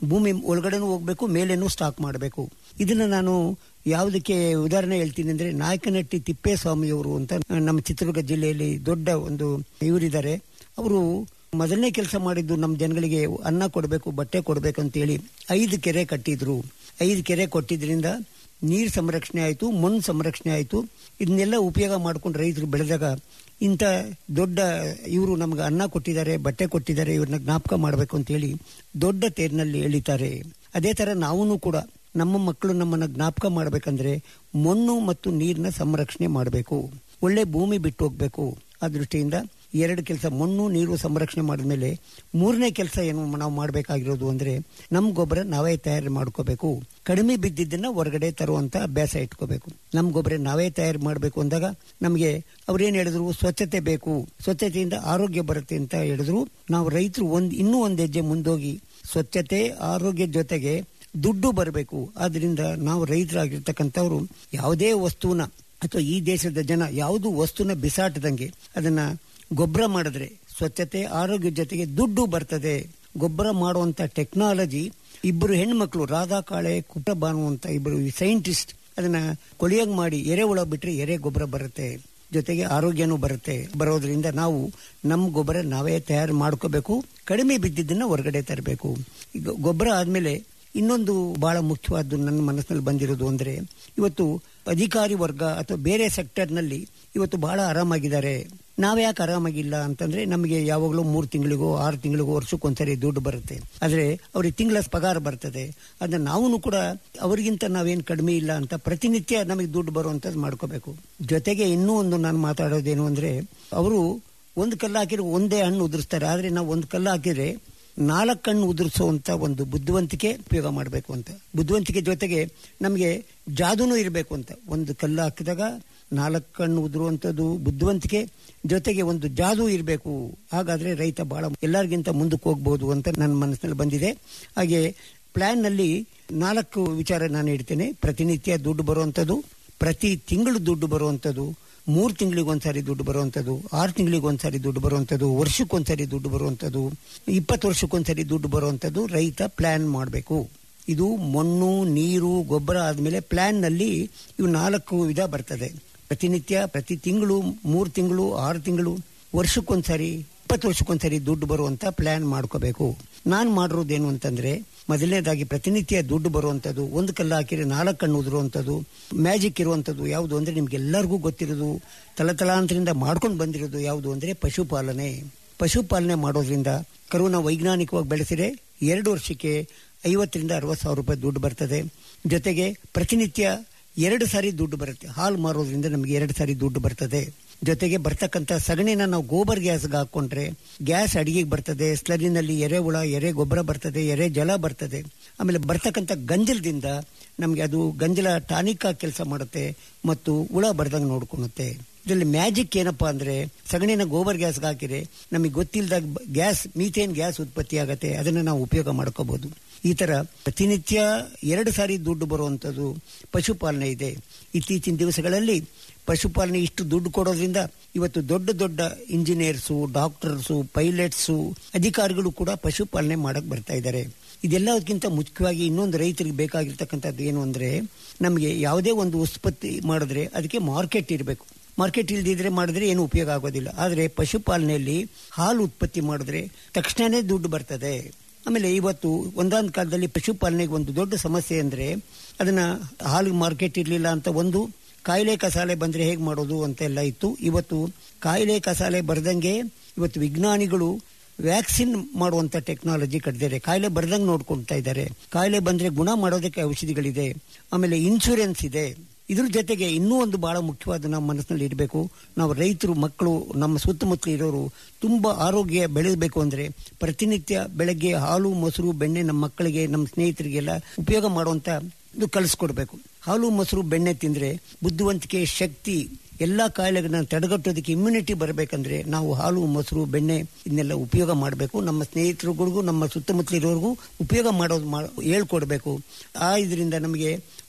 ಭೂಮಿ ಒಳಗಡೆನೂ ಹೋಗ್ಬೇಕು ಮೇಲೇನೂ ಸ್ಟಾಕ್ ಮಾಡಬೇಕು ಇದನ್ನ ನಾನು ಯಾವುದಕ್ಕೆ ಉದಾಹರಣೆ ಹೇಳ್ತೀನಿ ಅಂದ್ರೆ ನಾಯಕನಹಟ್ಟಿ ತಿಪ್ಪೇಸ್ವಾಮಿಯವರು ಅಂತ ನಮ್ಮ ಚಿತ್ರದುರ್ಗ ಜಿಲ್ಲೆಯಲ್ಲಿ ದೊಡ್ಡ ಒಂದು ಇವರಿದ್ದಾರೆ ಅವರು ಮೊದಲನೇ ಕೆಲಸ ಮಾಡಿದ್ದು ನಮ್ಮ ಜನಗಳಿಗೆ ಅನ್ನ ಕೊಡಬೇಕು ಬಟ್ಟೆ ಕೊಡಬೇಕು ಅಂತೇಳಿ ಐದು ಕೆರೆ ಕಟ್ಟಿದ್ರು ಐದು ಕೆರೆ ಕೊಟ್ಟಿದ್ರಿಂದ ನೀರು ಸಂರಕ್ಷಣೆ ಆಯಿತು ಮಣ್ಣು ಸಂರಕ್ಷಣೆ ಆಯಿತು ಇದನ್ನೆಲ್ಲ ಉಪಯೋಗ ಮಾಡ್ಕೊಂಡು ರೈತರು ಬೆಳೆದಾಗ ಇಂಥ ದೊಡ್ಡ ಇವರು ನಮ್ಗೆ ಅನ್ನ ಕೊಟ್ಟಿದ್ದಾರೆ ಬಟ್ಟೆ ಕೊಟ್ಟಿದ್ದಾರೆ ಇವ್ರನ್ನ ಜ್ಞಾಪಕ ಮಾಡಬೇಕು ಅಂತೇಳಿ ದೊಡ್ಡ ತೇರಿನಲ್ಲಿ ಎಳಿತಾರೆ ಅದೇ ಥರ ನಾವೂ ಕೂಡ ನಮ್ಮ ಮಕ್ಕಳು ನಮ್ಮನ್ನ ಜ್ಞಾಪಕ ಮಾಡಬೇಕಂದ್ರೆ ಮಣ್ಣು ಮತ್ತು ನೀರಿನ ಸಂರಕ್ಷಣೆ ಮಾಡಬೇಕು ಒಳ್ಳೆ ಭೂಮಿ ಬಿಟ್ಟು ಹೋಗ್ಬೇಕು ಆ ದೃಷ್ಟಿಯಿಂದ ಎರಡು ಕೆಲಸ ಮಣ್ಣು ನೀರು ಸಂರಕ್ಷಣೆ ಮಾಡಿದ್ಮೇಲೆ ಮೂರನೇ ಕೆಲಸ ಏನು ನಾವು ಮಾಡಬೇಕಾಗಿರೋದು ಅಂದ್ರೆ ನಮ್ಮ ಗೊಬ್ಬರ ನಾವೇ ತಯಾರು ಮಾಡ್ಕೋಬೇಕು ಕಡಿಮೆ ಬಿದ್ದಿದ್ದನ್ನ ಹೊರಗಡೆ ತರುವಂತ ಅಭ್ಯಾಸ ಇಟ್ಕೋಬೇಕು ನಮ್ಮ ಗೊಬ್ಬರ ನಾವೇ ತಯಾರು ಮಾಡಬೇಕು ಅಂದಾಗ ನಮಗೆ ಅವ್ರೇನ್ ಹೇಳಿದ್ರು ಸ್ವಚ್ಛತೆ ಬೇಕು ಸ್ವಚ್ಛತೆಯಿಂದ ಆರೋಗ್ಯ ಬರುತ್ತೆ ಅಂತ ಹೇಳಿದ್ರು ನಾವು ರೈತರು ಒಂದ್ ಇನ್ನೂ ಒಂದ್ ಹೆಜ್ಜೆ ಮುಂದೋಗಿ ಸ್ವಚ್ಛತೆ ಆರೋಗ್ಯ ಜೊತೆಗೆ ದುಡ್ಡು ಬರಬೇಕು ಆದ್ರಿಂದ ನಾವು ರೈತರಾಗಿರ್ತಕ್ಕಂಥವ್ರು ಯಾವುದೇ ವಸ್ತುವನ್ನ ಅಥವಾ ಈ ದೇಶದ ಜನ ಯಾವುದು ವಸ್ತುನ ಬಿಸಾಟದಂಗೆ ಅದನ್ನ ಗೊಬ್ಬರ ಮಾಡಿದ್ರೆ ಸ್ವಚ್ಛತೆ ಆರೋಗ್ಯ ಜೊತೆಗೆ ದುಡ್ಡು ಬರ್ತದೆ ಗೊಬ್ಬರ ಮಾಡುವಂತ ಟೆಕ್ನಾಲಜಿ ಇಬ್ಬರು ಹೆಣ್ಮಕ್ಳು ರಾಧಾ ಕಾಳೆ ಕುಟಬಾನು ಅಂತ ಇಬ್ಬರು ಸೈಂಟಿಸ್ಟ್ ಅದನ್ನ ಕೊಳಿಯಂಗ್ ಮಾಡಿ ಎರೆಹುಳ ಬಿಟ್ರೆ ಎರೆ ಗೊಬ್ಬರ ಬರುತ್ತೆ ಜೊತೆಗೆ ಆರೋಗ್ಯನೂ ಬರುತ್ತೆ ಬರೋದ್ರಿಂದ ನಾವು ನಮ್ಮ ಗೊಬ್ಬರ ನಾವೇ ತಯಾರು ಮಾಡ್ಕೋಬೇಕು ಕಡಿಮೆ ಬಿದ್ದಿದ್ದನ್ನ ಹೊರಗಡೆ ತರಬೇಕು ಈಗ ಗೊಬ್ಬರ ಆದ್ಮೇಲೆ ಇನ್ನೊಂದು ಬಹಳ ಮುಖ್ಯವಾದ್ದು ನನ್ನ ಮನಸ್ಸಿನಲ್ಲಿ ಬಂದಿರೋದು ಅಂದ್ರೆ ಇವತ್ತು ಅಧಿಕಾರಿ ವರ್ಗ ಅಥವಾ ಬೇರೆ ಸೆಕ್ಟರ್ನಲ್ಲಿ ಇವತ್ತು ಬಹಳ ಆರಾಮಾಗಿದ್ದಾರೆ ನಾವ್ಯಾಕೆ ಆರಾಮಾಗಿಲ್ಲ ಅಂತಂದ್ರೆ ನಮಗೆ ಯಾವಾಗಲೂ ಮೂರು ತಿಂಗಳಿಗೋ ಆರು ತಿಂಗಳಿಗೋ ವರ್ಷಕ್ಕೊಂದ್ಸರಿ ದುಡ್ಡು ಬರುತ್ತೆ ಆದ್ರೆ ಅವ್ರಿಗೆ ತಿಂಗಳ ಪಗಾರ ಬರ್ತದೆ ಅದನ್ನ ನಾವು ಕೂಡ ಅವರಿಗಿಂತ ನಾವೇನು ಕಡಿಮೆ ಇಲ್ಲ ಅಂತ ಪ್ರತಿನಿತ್ಯ ನಮಗೆ ದುಡ್ಡು ಬರುವಂತದ್ದು ಮಾಡ್ಕೋಬೇಕು ಜೊತೆಗೆ ಇನ್ನೂ ಒಂದು ನಾನು ಮಾತಾಡೋದೇನು ಅಂದ್ರೆ ಅವರು ಒಂದು ಕಲ್ಲು ಹಾಕಿದ್ರೆ ಒಂದೇ ಹಣ್ಣು ಉದುರಿಸ್ತಾರೆ ಆದ್ರೆ ನಾವು ಒಂದು ಕಲ್ಲು ಹಾಕಿದ್ರೆ ನಾಲ್ಕು ಕಣ್ಣು ಉದುರಿಸುವಂತ ಒಂದು ಬುದ್ಧಿವಂತಿಕೆ ಉಪಯೋಗ ಮಾಡಬೇಕು ಅಂತ ಬುದ್ಧಿವಂತಿಕೆ ಜೊತೆಗೆ ನಮಗೆ ಜಾದೂನು ಇರಬೇಕು ಅಂತ ಒಂದು ಕಲ್ಲು ಹಾಕಿದಾಗ ನಾಲ್ಕು ಕಣ್ಣು ಉದುರುವಂಥದ್ದು ಬುದ್ಧಿವಂತಿಕೆ ಜೊತೆಗೆ ಒಂದು ಜಾದೂ ಇರಬೇಕು ಹಾಗಾದ್ರೆ ರೈತ ಬಹಳ ಎಲ್ಲರಿಗಿಂತ ಮುಂದಕ್ಕೆ ಹೋಗ್ಬೋದು ಅಂತ ನನ್ನ ಮನಸ್ಸಿನಲ್ಲಿ ಬಂದಿದೆ ಹಾಗೆ ಪ್ಲಾನ್ ನಲ್ಲಿ ನಾಲ್ಕು ವಿಚಾರ ನಾನು ಇಡ್ತೇನೆ ಪ್ರತಿನಿತ್ಯ ದುಡ್ಡು ಬರುವಂಥದ್ದು ಪ್ರತಿ ತಿಂಗಳು ದುಡ್ಡು ಬರುವಂಥದ್ದು ಮೂರು ತಿಂಗಳಿಗೆ ಒಂದ್ಸಾರಿ ದುಡ್ಡು ಬರುವಂಥದ್ದು ಆರು ತಿಂಗಳಿಗೆ ಒಂದ್ಸಾರಿ ದುಡ್ಡು ಬರುವಂಥದ್ದು ವರ್ಷಕ್ಕೊಂದ್ಸರಿ ದುಡ್ಡು ಬರುವಂಥದ್ದು ಇಪ್ಪತ್ತು ವರ್ಷಕ್ಕೊಂದ್ಸರಿ ದುಡ್ಡು ಬರುವಂಥದ್ದು ರೈತ ಪ್ಲಾನ್ ಮಾಡಬೇಕು ಇದು ಮಣ್ಣು ನೀರು ಗೊಬ್ಬರ ಆದಮೇಲೆ ಪ್ಲಾನ್ ನಲ್ಲಿ ಇವು ನಾಲ್ಕು ವಿಧ ಬರ್ತದೆ ಪ್ರತಿನಿತ್ಯ ಪ್ರತಿ ತಿಂಗಳು ಮೂರು ತಿಂಗಳು ಆರು ತಿಂಗಳು ವರ್ಷಕ್ಕೊಂದ್ಸರಿ ಇಪ್ಪತ್ತು ವರ್ಷಕ್ಕೊಂದ್ಸರಿ ದುಡ್ಡು ಬರುವಂತ ಪ್ಲಾನ್ ಮಾಡ್ಕೋಬೇಕು ನಾನ್ ಮಾಡಿರೋದೇನು ಅಂತಂದ್ರೆ ಮೊದಲನೇದಾಗಿ ಪ್ರತಿನಿತ್ಯ ದುಡ್ಡು ಬರುವಂತದ್ದು ಒಂದು ಕಲ್ಲು ಹಾಕಿದ್ರೆ ನಾಲ್ಕು ಕಣ್ಣು ಉದುರುವಂಥದ್ದು ಮ್ಯಾಜಿಕ್ ಇರುವಂಥದ್ದು ಯಾವುದು ಅಂದ್ರೆ ನಿಮ್ಗೆ ಎಲ್ಲರಿಗೂ ಗೊತ್ತಿರೋದು ತಲತಲಾಂತರಿಂದ ಮಾಡ್ಕೊಂಡು ಬಂದಿರೋದು ಯಾವುದು ಅಂದ್ರೆ ಪಶುಪಾಲನೆ ಪಶುಪಾಲನೆ ಮಾಡೋದ್ರಿಂದ ಕರುನ ವೈಜ್ಞಾನಿಕವಾಗಿ ಬೆಳೆಸಿದ್ರೆ ಎರಡು ವರ್ಷಕ್ಕೆ ಐವತ್ತರಿಂದ ಅರವತ್ತು ಸಾವಿರ ರೂಪಾಯಿ ದುಡ್ಡು ಬರ್ತದೆ ಜೊತೆಗೆ ಪ್ರತಿನಿತ್ಯ ಎರಡು ಸಾರಿ ದುಡ್ಡು ಬರುತ್ತೆ ಹಾಲು ಮಾರೋದ್ರಿಂದ ನಮಗೆ ಎರಡು ಸಾರಿ ದುಡ್ಡು ಬರ್ತದೆ ಜೊತೆಗೆ ಬರ್ತಕ್ಕಂಥ ಸಗಣಿನ ನಾವು ಗೋಬರ್ ಗ್ಯಾಸ್ಗೆ ಹಾಕೊಂಡ್ರೆ ಗ್ಯಾಸ್ ಅಡಿಗೆಗೆ ಬರ್ತದೆ ಸ್ಲರಿನಲ್ಲಿ ಎರೆ ಹುಳ ಎರೆ ಗೊಬ್ಬರ ಬರ್ತದೆ ಎರೆ ಜಲ ಬರ್ತದೆ ಆಮೇಲೆ ಬರ್ತಕ್ಕಂಥ ಗಂಜಲದಿಂದ ನಮಗೆ ಅದು ಗಂಜಲ ಟಾನಿಕ್ ಆಗಿ ಕೆಲಸ ಮಾಡುತ್ತೆ ಮತ್ತು ಹುಳ ಬರ್ದಂಗೆ ನೋಡ್ಕೊಳುತ್ತೆ ಇದರಲ್ಲಿ ಮ್ಯಾಜಿಕ್ ಏನಪ್ಪಾ ಅಂದ್ರೆ ಸಗಣಿನ ಗೋಬರ್ ಗ್ಯಾಸ್ಗೆ ಹಾಕಿದ್ರೆ ನಮಗೆ ಗೊತ್ತಿಲ್ಲದಾಗ ಗ್ಯಾಸ್ ಮೀಥೇನ್ ಗ್ಯಾಸ್ ಉತ್ಪತ್ತಿ ಆಗತ್ತೆ ಅದನ್ನ ನಾವು ಉಪಯೋಗ ಮಾಡ್ಕೋಬಹುದು ಈ ತರ ಪ್ರತಿನಿತ್ಯ ಎರಡು ಸಾರಿ ದುಡ್ಡು ಬರುವಂತದ್ದು ಪಶುಪಾಲನೆ ಇದೆ ಇತ್ತೀಚಿನ ದಿವಸಗಳಲ್ಲಿ ಪಶುಪಾಲನೆ ಇಷ್ಟು ದುಡ್ಡು ಕೊಡೋದ್ರಿಂದ ಇವತ್ತು ದೊಡ್ಡ ದೊಡ್ಡ ಇಂಜಿನಿಯರ್ಸು ಡಾಕ್ಟರ್ಸು ಪೈಲಟ್ಸು ಅಧಿಕಾರಿಗಳು ಕೂಡ ಪಶುಪಾಲನೆ ಮಾಡಕ್ ಬರ್ತಾ ಇದ್ದಾರೆ ಇದೆಲ್ಲದಕ್ಕಿಂತ ಮುಖ್ಯವಾಗಿ ಇನ್ನೊಂದು ರೈತರಿಗೆ ಬೇಕಾಗಿರ್ತಕ್ಕಂಥದ್ದು ಏನು ಅಂದ್ರೆ ನಮಗೆ ಯಾವುದೇ ಒಂದು ಉತ್ಪತ್ತಿ ಮಾಡಿದ್ರೆ ಅದಕ್ಕೆ ಮಾರ್ಕೆಟ್ ಇರಬೇಕು ಮಾರ್ಕೆಟ್ ಇಲ್ದಿದ್ರೆ ಮಾಡಿದ್ರೆ ಏನು ಉಪಯೋಗ ಆಗೋದಿಲ್ಲ ಆದರೆ ಪಶುಪಾಲನೆಯಲ್ಲಿ ಹಾಲು ಉತ್ಪತ್ತಿ ಮಾಡಿದ್ರೆ ತಕ್ಷಣನೇ ದುಡ್ಡು ಬರ್ತದೆ ಆಮೇಲೆ ಇವತ್ತು ಒಂದೊಂದು ಕಾಲದಲ್ಲಿ ಪಶುಪಾಲನೆಗೆ ಒಂದು ದೊಡ್ಡ ಸಮಸ್ಯೆ ಅಂದ್ರೆ ಅದನ್ನ ಹಾಲು ಮಾರ್ಕೆಟ್ ಇರಲಿಲ್ಲ ಅಂತ ಒಂದು ಕಾಯಿಲೆ ಕಸಾಲೆ ಬಂದ್ರೆ ಹೇಗೆ ಮಾಡೋದು ಅಂತ ಎಲ್ಲ ಇತ್ತು ಇವತ್ತು ಕಾಯಿಲೆ ಕಸಾಲೆ ಬರ್ದಂಗೆ ಇವತ್ತು ವಿಜ್ಞಾನಿಗಳು ವ್ಯಾಕ್ಸಿನ್ ಮಾಡುವಂತ ಟೆಕ್ನಾಲಜಿ ಕಟ್ಟಿದ್ದಾರೆ ಕಾಯಿಲೆ ಬರ್ದಂಗೆ ನೋಡ್ಕೊಳ್ತಾ ಇದ್ದಾರೆ ಕಾಯಿಲೆ ಬಂದ್ರೆ ಗುಣ ಮಾಡೋದಕ್ಕೆ ಔಷಧಿಗಳಿದೆ ಆಮೇಲೆ ಇನ್ಶೂರೆನ್ಸ್ ಇದೆ ಇದ್ರ ಜೊತೆಗೆ ಇನ್ನೂ ಒಂದು ಬಹಳ ಮುಖ್ಯವಾದ ನಮ್ಮ ಮನಸ್ಸಿನಲ್ಲಿ ಇಡಬೇಕು ನಾವು ರೈತರು ಮಕ್ಕಳು ನಮ್ಮ ಸುತ್ತಮುತ್ತಲು ಇರೋರು ತುಂಬಾ ಆರೋಗ್ಯ ಬೆಳೆಸಬೇಕು ಅಂದ್ರೆ ಪ್ರತಿನಿತ್ಯ ಬೆಳಗ್ಗೆ ಹಾಲು ಮೊಸರು ಬೆಣ್ಣೆ ನಮ್ಮ ಮಕ್ಕಳಿಗೆ ನಮ್ಮ ಸ್ನೇಹಿತರಿಗೆಲ್ಲ ಉಪಯೋಗ ಮಾಡುವಂತ ಇದು ಕಲಿಸ್ಕೊಡ್ಬೇಕು ಹಾಲು ಮೊಸರು ಬೆಣ್ಣೆ ತಿಂದ್ರೆ ಬುದ್ಧಿವಂತಿಕೆ ಶಕ್ತಿ ಎಲ್ಲಾ ಕಾಯಿಲೆಗಳನ್ನ ತಡೆಗಟ್ಟೋದಕ್ಕೆ ಇಮ್ಯುನಿಟಿ ಬರಬೇಕಂದ್ರೆ ನಾವು ಹಾಲು ಮೊಸರು ಬೆಣ್ಣೆ ಇದನ್ನೆಲ್ಲ ಉಪಯೋಗ ಮಾಡಬೇಕು ನಮ್ಮ ಸ್ನೇಹಿತರುಗಳಿಗೂ ನಮ್ಮ ಸುತ್ತಮುತ್ತಲಿರೋರ್ಗೂ ಉಪಯೋಗ ಮಾಡೋದು ಹೇಳ್ಕೊಡ್ಬೇಕು ಆ ಇದರಿಂದ ನಮಗೆ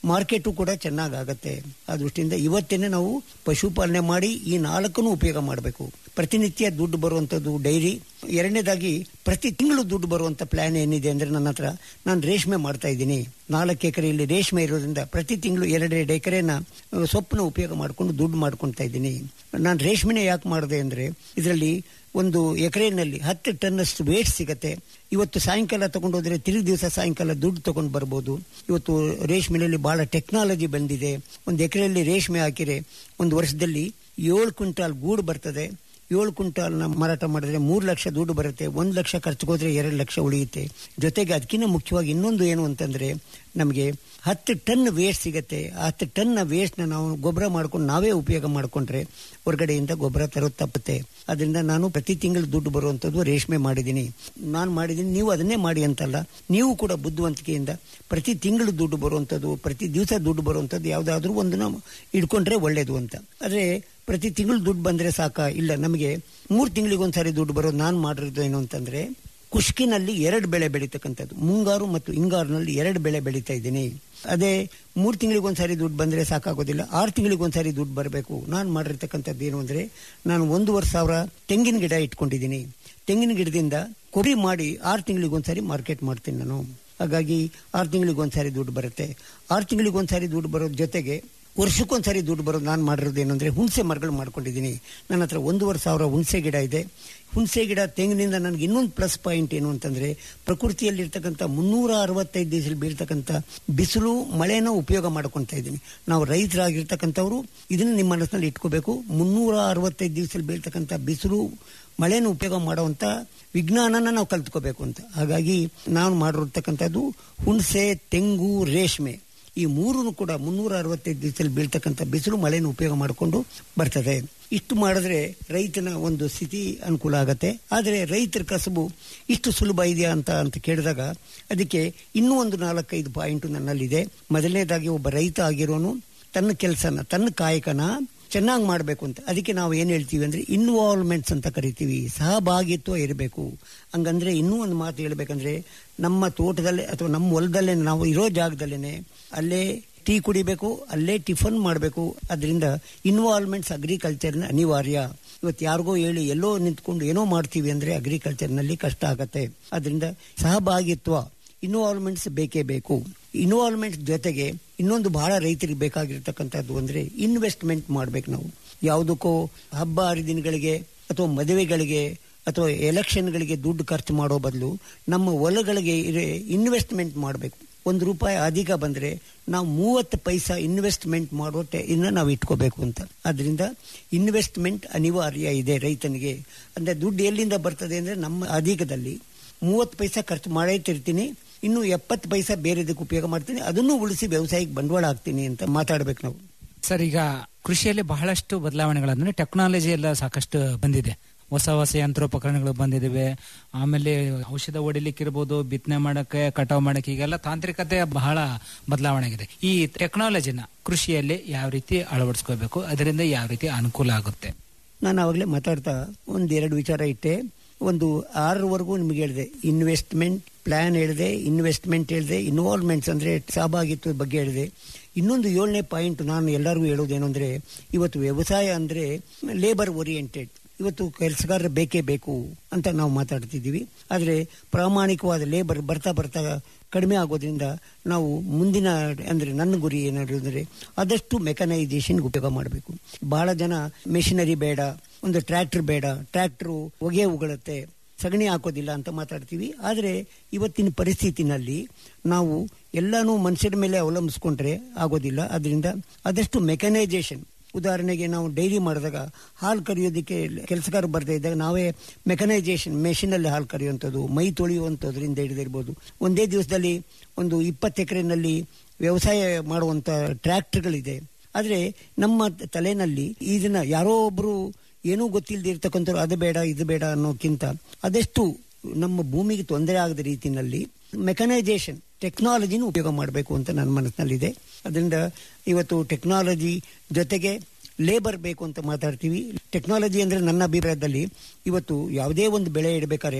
ಮಾರ್ಕೆಟು ಕೂಡ ಚೆನ್ನಾಗಾಗತ್ತೆ ಆ ದೃಷ್ಟಿಯಿಂದ ಇವತ್ತೇನೆ ನಾವು ಪಶುಪಾಲನೆ ಮಾಡಿ ಈ ನಾಲ್ಕನ್ನು ಉಪಯೋಗ ಮಾಡಬೇಕು ಪ್ರತಿನಿತ್ಯ ದುಡ್ಡು ಬರುವಂಥದ್ದು ಡೈರಿ ಎರಡನೇದಾಗಿ ಪ್ರತಿ ತಿಂಗಳು ದುಡ್ಡು ಬರುವಂತ ಪ್ಲಾನ್ ಏನಿದೆ ಅಂದ್ರೆ ನನ್ನ ಹತ್ರ ನಾನು ರೇಷ್ಮೆ ಮಾಡ್ತಾ ಇದ್ದೀನಿ ನಾಲ್ಕು ಎಕರೆಯಲ್ಲಿ ರೇಷ್ಮೆ ಇರೋದ್ರಿಂದ ಪ್ರತಿ ತಿಂಗಳು ಎರಡೆರಡು ಎಕರೆನ ಆ, ಸೊಪ್ಪನ್ನ ಉಪಯೋಗ ಮಾಡಿಕೊಂಡು ದುಡ್ಡು ಮಾಡ್ಕೊಳ್ತಾ ಇದ್ದೀನಿ ನಾನು ರೇಷ್ಮೆನೇ ಯಾಕೆ ಮಾಡಿದೆ ಅಂದ್ರೆ ಇದರಲ್ಲಿ ಒಂದು ಎಕರೆನಲ್ಲಿ ಹತ್ತು ಟನ್ನಷ್ಟು ವೇಟ್ ಸಿಗತ್ತೆ ಇವತ್ತು ಸಾಯಂಕಾಲ ತಗೊಂಡೋದ್ರೆ ತಿರುಗಿ ದಿವಸ ಸಾಯಂಕಾಲ ದುಡ್ಡು ತಗೊಂಡು ಬರ್ಬೋದು ಇವತ್ತು ರೇಷ್ಮೆನಲ್ಲಿ ಬಹಳ ಟೆಕ್ನಾಲಜಿ ಬಂದಿದೆ ಒಂದು ಎಕರೆಯಲ್ಲಿ ರೇಷ್ಮೆ ಹಾಕಿರೆ ಒಂದು ವರ್ಷದಲ್ಲಿ ಏಳು ಕ್ವಿಂಟಾಲ್ ಗೂಡು ಬರ್ತದೆ ಏಳು ಕ್ವಿಂಟಾಲ್ನ ಮಾರಾಟ ಮಾಡಿದ್ರೆ ಮೂರು ಲಕ್ಷ ದುಡ್ಡು ಬರುತ್ತೆ ಒಂದು ಲಕ್ಷ ಖರ್ಚಿಗೆ ಹೋದ್ರೆ ಎರಡು ಲಕ್ಷ ಉಳಿಯುತ್ತೆ ಜೊತೆಗೆ ಅದಕ್ಕಿಂತ ಮುಖ್ಯವಾಗಿ ಇನ್ನೊಂದು ಏನು ಅಂತಂದ್ರೆ ನಮಗೆ ಹತ್ತು ಟನ್ ವೇಸ್ಟ್ ಸಿಗತ್ತೆ ಆ ಹತ್ತು ಟನ್ನ ವೇಸ್ಟ್ನ ನಾವು ಗೊಬ್ಬರ ಮಾಡ್ಕೊಂಡು ನಾವೇ ಉಪಯೋಗ ಮಾಡ್ಕೊಂಡ್ರೆ ಹೊರಗಡೆಯಿಂದ ಗೊಬ್ಬರ ತರೋದು ತಪ್ಪುತ್ತೆ ಅದರಿಂದ ನಾನು ಪ್ರತಿ ತಿಂಗಳು ದುಡ್ಡು ಬರುವಂಥದ್ದು ರೇಷ್ಮೆ ಮಾಡಿದ್ದೀನಿ ನಾನು ಮಾಡಿದ್ದೀನಿ ನೀವು ಅದನ್ನೇ ಮಾಡಿ ಅಂತಲ್ಲ ನೀವು ಕೂಡ ಬುದ್ಧಿವಂತಿಕೆಯಿಂದ ಪ್ರತಿ ತಿಂಗಳು ದುಡ್ಡು ಬರುವಂಥದ್ದು ಪ್ರತಿ ದಿವಸ ದುಡ್ಡು ಬರುವಂಥದ್ದು ಯಾವುದಾದ್ರೂ ಒಂದು ನಾವು ಇಟ್ಕೊಂಡ್ರೆ ಒಳ್ಳೇದು ಅಂತ ಆದರೆ ಪ್ರತಿ ತಿಂಗಳು ದುಡ್ಡು ಬಂದ್ರೆ ಸಾಕ ಇಲ್ಲ ನಮಗೆ ಮೂರು ತಿಂಗಳಿಗೊಂದ್ಸಾರಿ ದುಡ್ಡು ಬರೋದು ನಾನು ಮಾಡಿರೋದು ಏನು ಅಂತಂದ್ರೆ ಕುಷ್ಕಿನಲ್ಲಿ ಎರಡು ಬೆಳೆ ಬೆಳೀತಕ್ಕಂಥದ್ದು ಮುಂಗಾರು ಮತ್ತು ಹಿಂಗಾರಿನಲ್ಲಿ ಎರಡು ಬೆಳೆ ಬೆಳೀತಾ ಇದ್ದೀನಿ ಅದೇ ಮೂರು ತಿಂಗಳಿಗೊಂದ್ಸಾರಿ ದುಡ್ಡು ಬಂದ್ರೆ ಸಾಕಾಗೋದಿಲ್ಲ ಆರು ತಿಂಗಳಿಗೊಂದ್ಸಾರಿ ದುಡ್ಡು ಬರಬೇಕು ನಾನು ಮಾಡಿರ್ತಕ್ಕಂಥದ್ದು ಏನು ಅಂದ್ರೆ ನಾನು ಒಂದೂವರೆ ಸಾವಿರ ತೆಂಗಿನ ಗಿಡ ಇಟ್ಕೊಂಡಿದ್ದೀನಿ ತೆಂಗಿನ ಗಿಡದಿಂದ ಕೊಡಿ ಮಾಡಿ ಆರು ತಿಂಗಳಿಗೊಂದ್ಸಾರಿ ಮಾರ್ಕೆಟ್ ಮಾಡ್ತೀನಿ ನಾನು ಹಾಗಾಗಿ ಆರು ತಿಂಗಳಿಗೊಂದ್ಸಾರಿ ದುಡ್ಡು ಬರುತ್ತೆ ಆರು ತಿಂಗಳಿಗೊಂದ್ಸಾರಿ ದುಡ್ಡು ಬರೋದ್ರ ಜೊತೆಗೆ ವರ್ಷಕ್ಕೊಂದ್ಸರಿ ದುಡ್ಡು ಬರೋದು ನಾನು ಮಾಡಿರೋದು ಏನಂದ್ರೆ ಹುಣಸೆ ಮರಗಳು ಮಾಡ್ಕೊಂಡಿದ್ದೀನಿ ನನ್ನ ಹತ್ರ ಒಂದೂವರೆ ಸಾವಿರ ಹುಣಸೆ ಗಿಡ ಇದೆ ಹುಣಸೆ ಗಿಡ ತೆಂಗಿನಿಂದ ನನಗೆ ಇನ್ನೊಂದು ಪ್ಲಸ್ ಪಾಯಿಂಟ್ ಏನು ಅಂತಂದ್ರೆ ಪ್ರಕೃತಿಯಲ್ಲಿರ್ತಕ್ಕಂಥ ಮುನ್ನೂರ ಅರವತ್ತೈದು ದಿವಸ ಬೀಳ್ತಕ್ಕಂಥ ಬಿಸಿಲು ಮಳೆನ ಉಪಯೋಗ ಮಾಡ್ಕೊತಾ ಇದ್ದೀನಿ ನಾವು ರೈತರಾಗಿರ್ತಕ್ಕಂಥವ್ರು ಇದನ್ನ ನಿಮ್ಮ ಮನಸ್ಸಿನಲ್ಲಿ ಇಟ್ಕೋಬೇಕು ಮುನ್ನೂರ ಅರವತ್ತೈದು ದಿವಸದಲ್ಲಿ ಬೀಳ್ತಕ್ಕಂಥ ಬಿಸಿಲು ಮಳೆನ ಉಪಯೋಗ ಮಾಡುವಂತ ವಿಜ್ಞಾನನ ನಾವು ಕಲ್ತ್ಕೋಬೇಕು ಅಂತ ಹಾಗಾಗಿ ನಾನು ಮಾಡಿರ್ತಕ್ಕಂಥದ್ದು ಹುಣಸೆ ತೆಂಗು ರೇಷ್ಮೆ ಈ ಮೂರನ್ನು ಕೂಡ ಮುನ್ನೂರ ಅರವತ್ತೈದು ದಿವಸದಲ್ಲಿ ಬೀಳ್ತಕ್ಕಂಥ ಬಿಸಿಲು ಮಳೆನ ಉಪಯೋಗ ಮಾಡಿಕೊಂಡು ಬರ್ತದೆ ಇಷ್ಟು ಮಾಡಿದ್ರೆ ರೈತನ ಒಂದು ಸ್ಥಿತಿ ಅನುಕೂಲ ಆಗತ್ತೆ ಆದರೆ ರೈತರ ಕಸಬು ಇಷ್ಟು ಸುಲಭ ಇದೆಯಾ ಅಂತ ಅಂತ ಕೇಳಿದಾಗ ಅದಕ್ಕೆ ಇನ್ನೂ ಒಂದು ನಾಲ್ಕೈದು ಪಾಯಿಂಟ್ ನನ್ನಲ್ಲಿದೆ ಮೊದಲನೇದಾಗಿ ಒಬ್ಬ ರೈತ ಆಗಿರೋನು ತನ್ನ ಕೆಲಸನ ತನ್ನ ಕಾಯಕನ ಚೆನ್ನಾಗಿ ಮಾಡಬೇಕು ಅಂತ ಅದಕ್ಕೆ ನಾವು ಏನು ಹೇಳ್ತೀವಿ ಅಂದ್ರೆ ಇನ್ವಾಲ್ವ್ಮೆಂಟ್ಸ್ ಅಂತ ಕರಿತೀವಿ ಸಹಭಾಗಿತ್ವ ಇರಬೇಕು ಹಂಗಂದ್ರೆ ಇನ್ನೂ ಒಂದು ಮಾತು ಹೇಳ್ಬೇಕಂದ್ರೆ ನಮ್ಮ ತೋಟದಲ್ಲೇ ಅಥವಾ ನಮ್ಮ ಹೊಲದಲ್ಲೇ ನಾವು ಇರೋ ಜಾಗದಲ್ಲೇನೆ ಅಲ್ಲೇ ಟೀ ಕುಡಿಬೇಕು ಅಲ್ಲೇ ಟಿಫನ್ ಮಾಡಬೇಕು ಅದರಿಂದ ಇನ್ವಾಲ್ವ್ಮೆಂಟ್ಸ್ ಅಗ್ರಿಕಲ್ಚರ್ನ ಅನಿವಾರ್ಯ ಇವತ್ತು ಯಾರಿಗೋ ಹೇಳಿ ಎಲ್ಲೋ ನಿಂತ್ಕೊಂಡು ಏನೋ ಮಾಡ್ತೀವಿ ಅಂದ್ರೆ ಅಗ್ರಿಕಲ್ಚರ್ನಲ್ಲಿ ಕಷ್ಟ ಆಗತ್ತೆ ಅದರಿಂದ ಸಹಭಾಗಿತ್ವ ಇನ್ವಾಲ್ವ್ಮೆಂಟ್ಸ್ ಬೇಕೇ ಬೇಕು ಇನ್ವಾಲ್ವ್ಮೆಂಟ್ ಜೊತೆಗೆ ಇನ್ನೊಂದು ಬಹಳ ರೈತರಿಗೆ ಬೇಕಾಗಿರ್ತಕ್ಕಂಥದ್ದು ಅಂದ್ರೆ ಇನ್ವೆಸ್ಟ್ಮೆಂಟ್ ಮಾಡ್ಬೇಕು ನಾವು ಯಾವುದಕ್ಕೋ ಹಬ್ಬ ಹರಿದಿನಗಳಿಗೆ ಅಥವಾ ಮದುವೆಗಳಿಗೆ ಅಥವಾ ಎಲೆಕ್ಷನ್ಗಳಿಗೆ ದುಡ್ಡು ಖರ್ಚು ಮಾಡೋ ಬದಲು ನಮ್ಮ ಹೊಲಗಳಿಗೆ ಇನ್ವೆಸ್ಟ್ಮೆಂಟ್ ಮಾಡಬೇಕು ಒಂದು ರೂಪಾಯಿ ಅಧಿಕ ಬಂದ್ರೆ ನಾವು ಮೂವತ್ತು ಪೈಸಾ ಇನ್ವೆಸ್ಟ್ಮೆಂಟ್ ಮಾಡೋ ಇನ್ನ ನಾವು ಇಟ್ಕೋಬೇಕು ಅಂತ ಅದರಿಂದ ಇನ್ವೆಸ್ಟ್ಮೆಂಟ್ ಅನಿವಾರ್ಯ ಇದೆ ರೈತನಿಗೆ ಅಂದ್ರೆ ದುಡ್ಡು ಎಲ್ಲಿಂದ ಬರ್ತದೆ ಅಂದ್ರೆ ನಮ್ಮ ಅಧಿಕದಲ್ಲಿ ಮೂವತ್ತು ಪೈಸಾ ಖರ್ಚು ಮಾಡೇ ತಿರ್ತೀನಿ ಇನ್ನು ಎಪ್ಪತ್ತು ಪೈಸಾ ಬೇರೆದಕ್ಕೆ ಉಪಯೋಗ ಮಾಡ್ತೀನಿ ಅದನ್ನು ಉಳಿಸಿ ವ್ಯವಸಾಯಕ್ಕೆ ಬಂಡವಾಳ ಹಾಕ್ತೀನಿ ಅಂತ ಮಾತಾಡ್ಬೇಕು ನಾವು ಸರ್ ಈಗ ಕೃಷಿಯಲ್ಲಿ ಬಹಳಷ್ಟು ಬದಲಾವಣೆಗಳಂದ್ರೆ ಟೆಕ್ನಾಲಜಿ ಎಲ್ಲ ಸಾಕಷ್ಟು ಬಂದಿದೆ ಹೊಸ ಹೊಸ ಯಂತ್ರೋಪಕರಣಗಳು ಬಂದಿದ್ದಾವೆ ಆಮೇಲೆ ಔಷಧ ಹೊಡಿಲಿಕ್ಕಿರ್ಬೋದು ಬಿತ್ತನೆ ಮಾಡಕ್ಕೆ ಕಟಾವು ಮಾಡಕ್ಕೆ ಈಗೆಲ್ಲ ತಾಂತ್ರಿಕತೆ ಬಹಳ ಬದಲಾವಣೆ ಆಗಿದೆ ಈ ಟೆಕ್ನಾಲಜಿನ ಕೃಷಿಯಲ್ಲಿ ಯಾವ ರೀತಿ ಅಳವಡಿಸ್ಕೋಬೇಕು ಅದರಿಂದ ಯಾವ ರೀತಿ ಅನುಕೂಲ ಆಗುತ್ತೆ ನಾನು ಆವಾಗಲೇ ಮಾತಾಡ್ತಾ ಒಂದೆರಡು ವಿಚಾರ ಇಟ್ಟೆ ಒಂದು ಆರರವರೆಗೂ ನಿಮ್ಗೆ ಹೇಳಿದೆ ಇನ್ವೆಸ್ಟ್ಮೆಂಟ್ ಪ್ಲಾನ್ ಹೇಳಿದೆ ಇನ್ವೆಸ್ಟ್ಮೆಂಟ್ ಹೇಳಿದೆ ಇನ್ವಾಲ್ವ್ಮೆಂಟ್ಸ್ ಅಂದ್ರೆ ಸಹಭಾಗಿತ್ವದ ಬಗ್ಗೆ ಹೇಳಿದೆ ಇನ್ನೊಂದು ಏಳನೇ ಪಾಯಿಂಟ್ ನಾನು ಎಲ್ಲರಿಗೂ ಹೇಳೋದೇನು ಅಂದ್ರೆ ಇವತ್ತು ವ್ಯವಸಾಯ ಅಂದ್ರೆ ಲೇಬರ್ ಓರಿಯೆಂಟೆಡ್ ಇವತ್ತು ಕೆಲಸಗಾರರು ಬೇಕೇ ಬೇಕು ಅಂತ ನಾವು ಮಾತಾಡ್ತಿದ್ದೀವಿ ಆದರೆ ಪ್ರಾಮಾಣಿಕವಾದ ಲೇಬರ್ ಬರ್ತಾ ಬರ್ತಾ ಕಡಿಮೆ ಆಗೋದ್ರಿಂದ ನಾವು ಮುಂದಿನ ಅಂದ್ರೆ ನನ್ನ ಗುರಿ ಏನಾದ್ರು ಅಂದ್ರೆ ಆದಷ್ಟು ಮೆಕನೈಸೇಷನ್ಗೆ ಉಪಯೋಗ ಮಾಡಬೇಕು ಬಹಳ ಜನ ಮೆಷಿನರಿ ಬೇಡ ಒಂದು ಟ್ರ್ಯಾಕ್ಟರ್ ಬೇಡ ಟ್ರ್ಯಾಕ್ಟರ್ ಹೊಗೆ ಉಗುಳುತ್ತೆ ಸಗಣಿ ಹಾಕೋದಿಲ್ಲ ಅಂತ ಮಾತಾಡ್ತೀವಿ ಆದರೆ ಇವತ್ತಿನ ಪರಿಸ್ಥಿತಿನಲ್ಲಿ ನಾವು ಎಲ್ಲಾನು ಮನುಷ್ಯರ ಮೇಲೆ ಅವಲಂಬಿಸ್ಕೊಂಡ್ರೆ ಆಗೋದಿಲ್ಲ ಅದರಿಂದ ಆದಷ್ಟು ಮೆಕನೈಸೇಷನ್ ಉದಾಹರಣೆಗೆ ನಾವು ಡೈರಿ ಮಾಡಿದಾಗ ಹಾಲು ಕರೆಯೋದಕ್ಕೆ ಕೆಲಸಗಾರ ಬರ್ತಾ ಇದ್ದಾಗ ನಾವೇ ಮೆಕನೈಸೇಷನ್ ಮೆಷಿನಲ್ಲಿ ಹಾಲು ಕರೆಯುವಂಥದ್ದು ಮೈ ತೊಳೆಯುವಂಥದ್ರಿಂದ ಹಿಡಿದಿರ್ಬೋದು ಒಂದೇ ದಿವಸದಲ್ಲಿ ಒಂದು ಇಪ್ಪತ್ತು ಎಕರೆನಲ್ಲಿ ವ್ಯವಸಾಯ ಮಾಡುವಂಥ ಟ್ರ್ಯಾಕ್ಟರ್ಗಳಿದೆ ಆದರೆ ನಮ್ಮ ತಲೆನಲ್ಲಿ ಇದನ್ನ ಯಾರೋ ಒಬ್ರು ಏನೂ ಗೊತ್ತಿಲ್ಲದೆ ಇರ್ತಕ್ಕಂಥವ್ರು ಅದು ಬೇಡ ಇದು ಬೇಡ ಅನ್ನೋಕ್ಕಿಂತ ಅದೆಷ್ಟು ನಮ್ಮ ಭೂಮಿಗೆ ತೊಂದರೆ ಆಗದ ರೀತಿಯಲ್ಲಿ ಮೆಕನೈಸೇಷನ್ ಟೆಕ್ನಾಲಜಿನ ಉಪಯೋಗ ಮಾಡಬೇಕು ಅಂತ ನನ್ನ ಮನಸ್ಸಿನಲ್ಲಿದೆ ಅದರಿಂದ ಇವತ್ತು ಟೆಕ್ನಾಲಜಿ ಜೊತೆಗೆ ಲೇಬರ್ ಬೇಕು ಅಂತ ಮಾತಾಡ್ತೀವಿ ಟೆಕ್ನಾಲಜಿ ಅಂದ್ರೆ ನನ್ನ ಅಭಿಪ್ರಾಯದಲ್ಲಿ ಇವತ್ತು ಯಾವುದೇ ಒಂದು ಬೆಳೆ ಇಡಬೇಕಾದ್ರೆ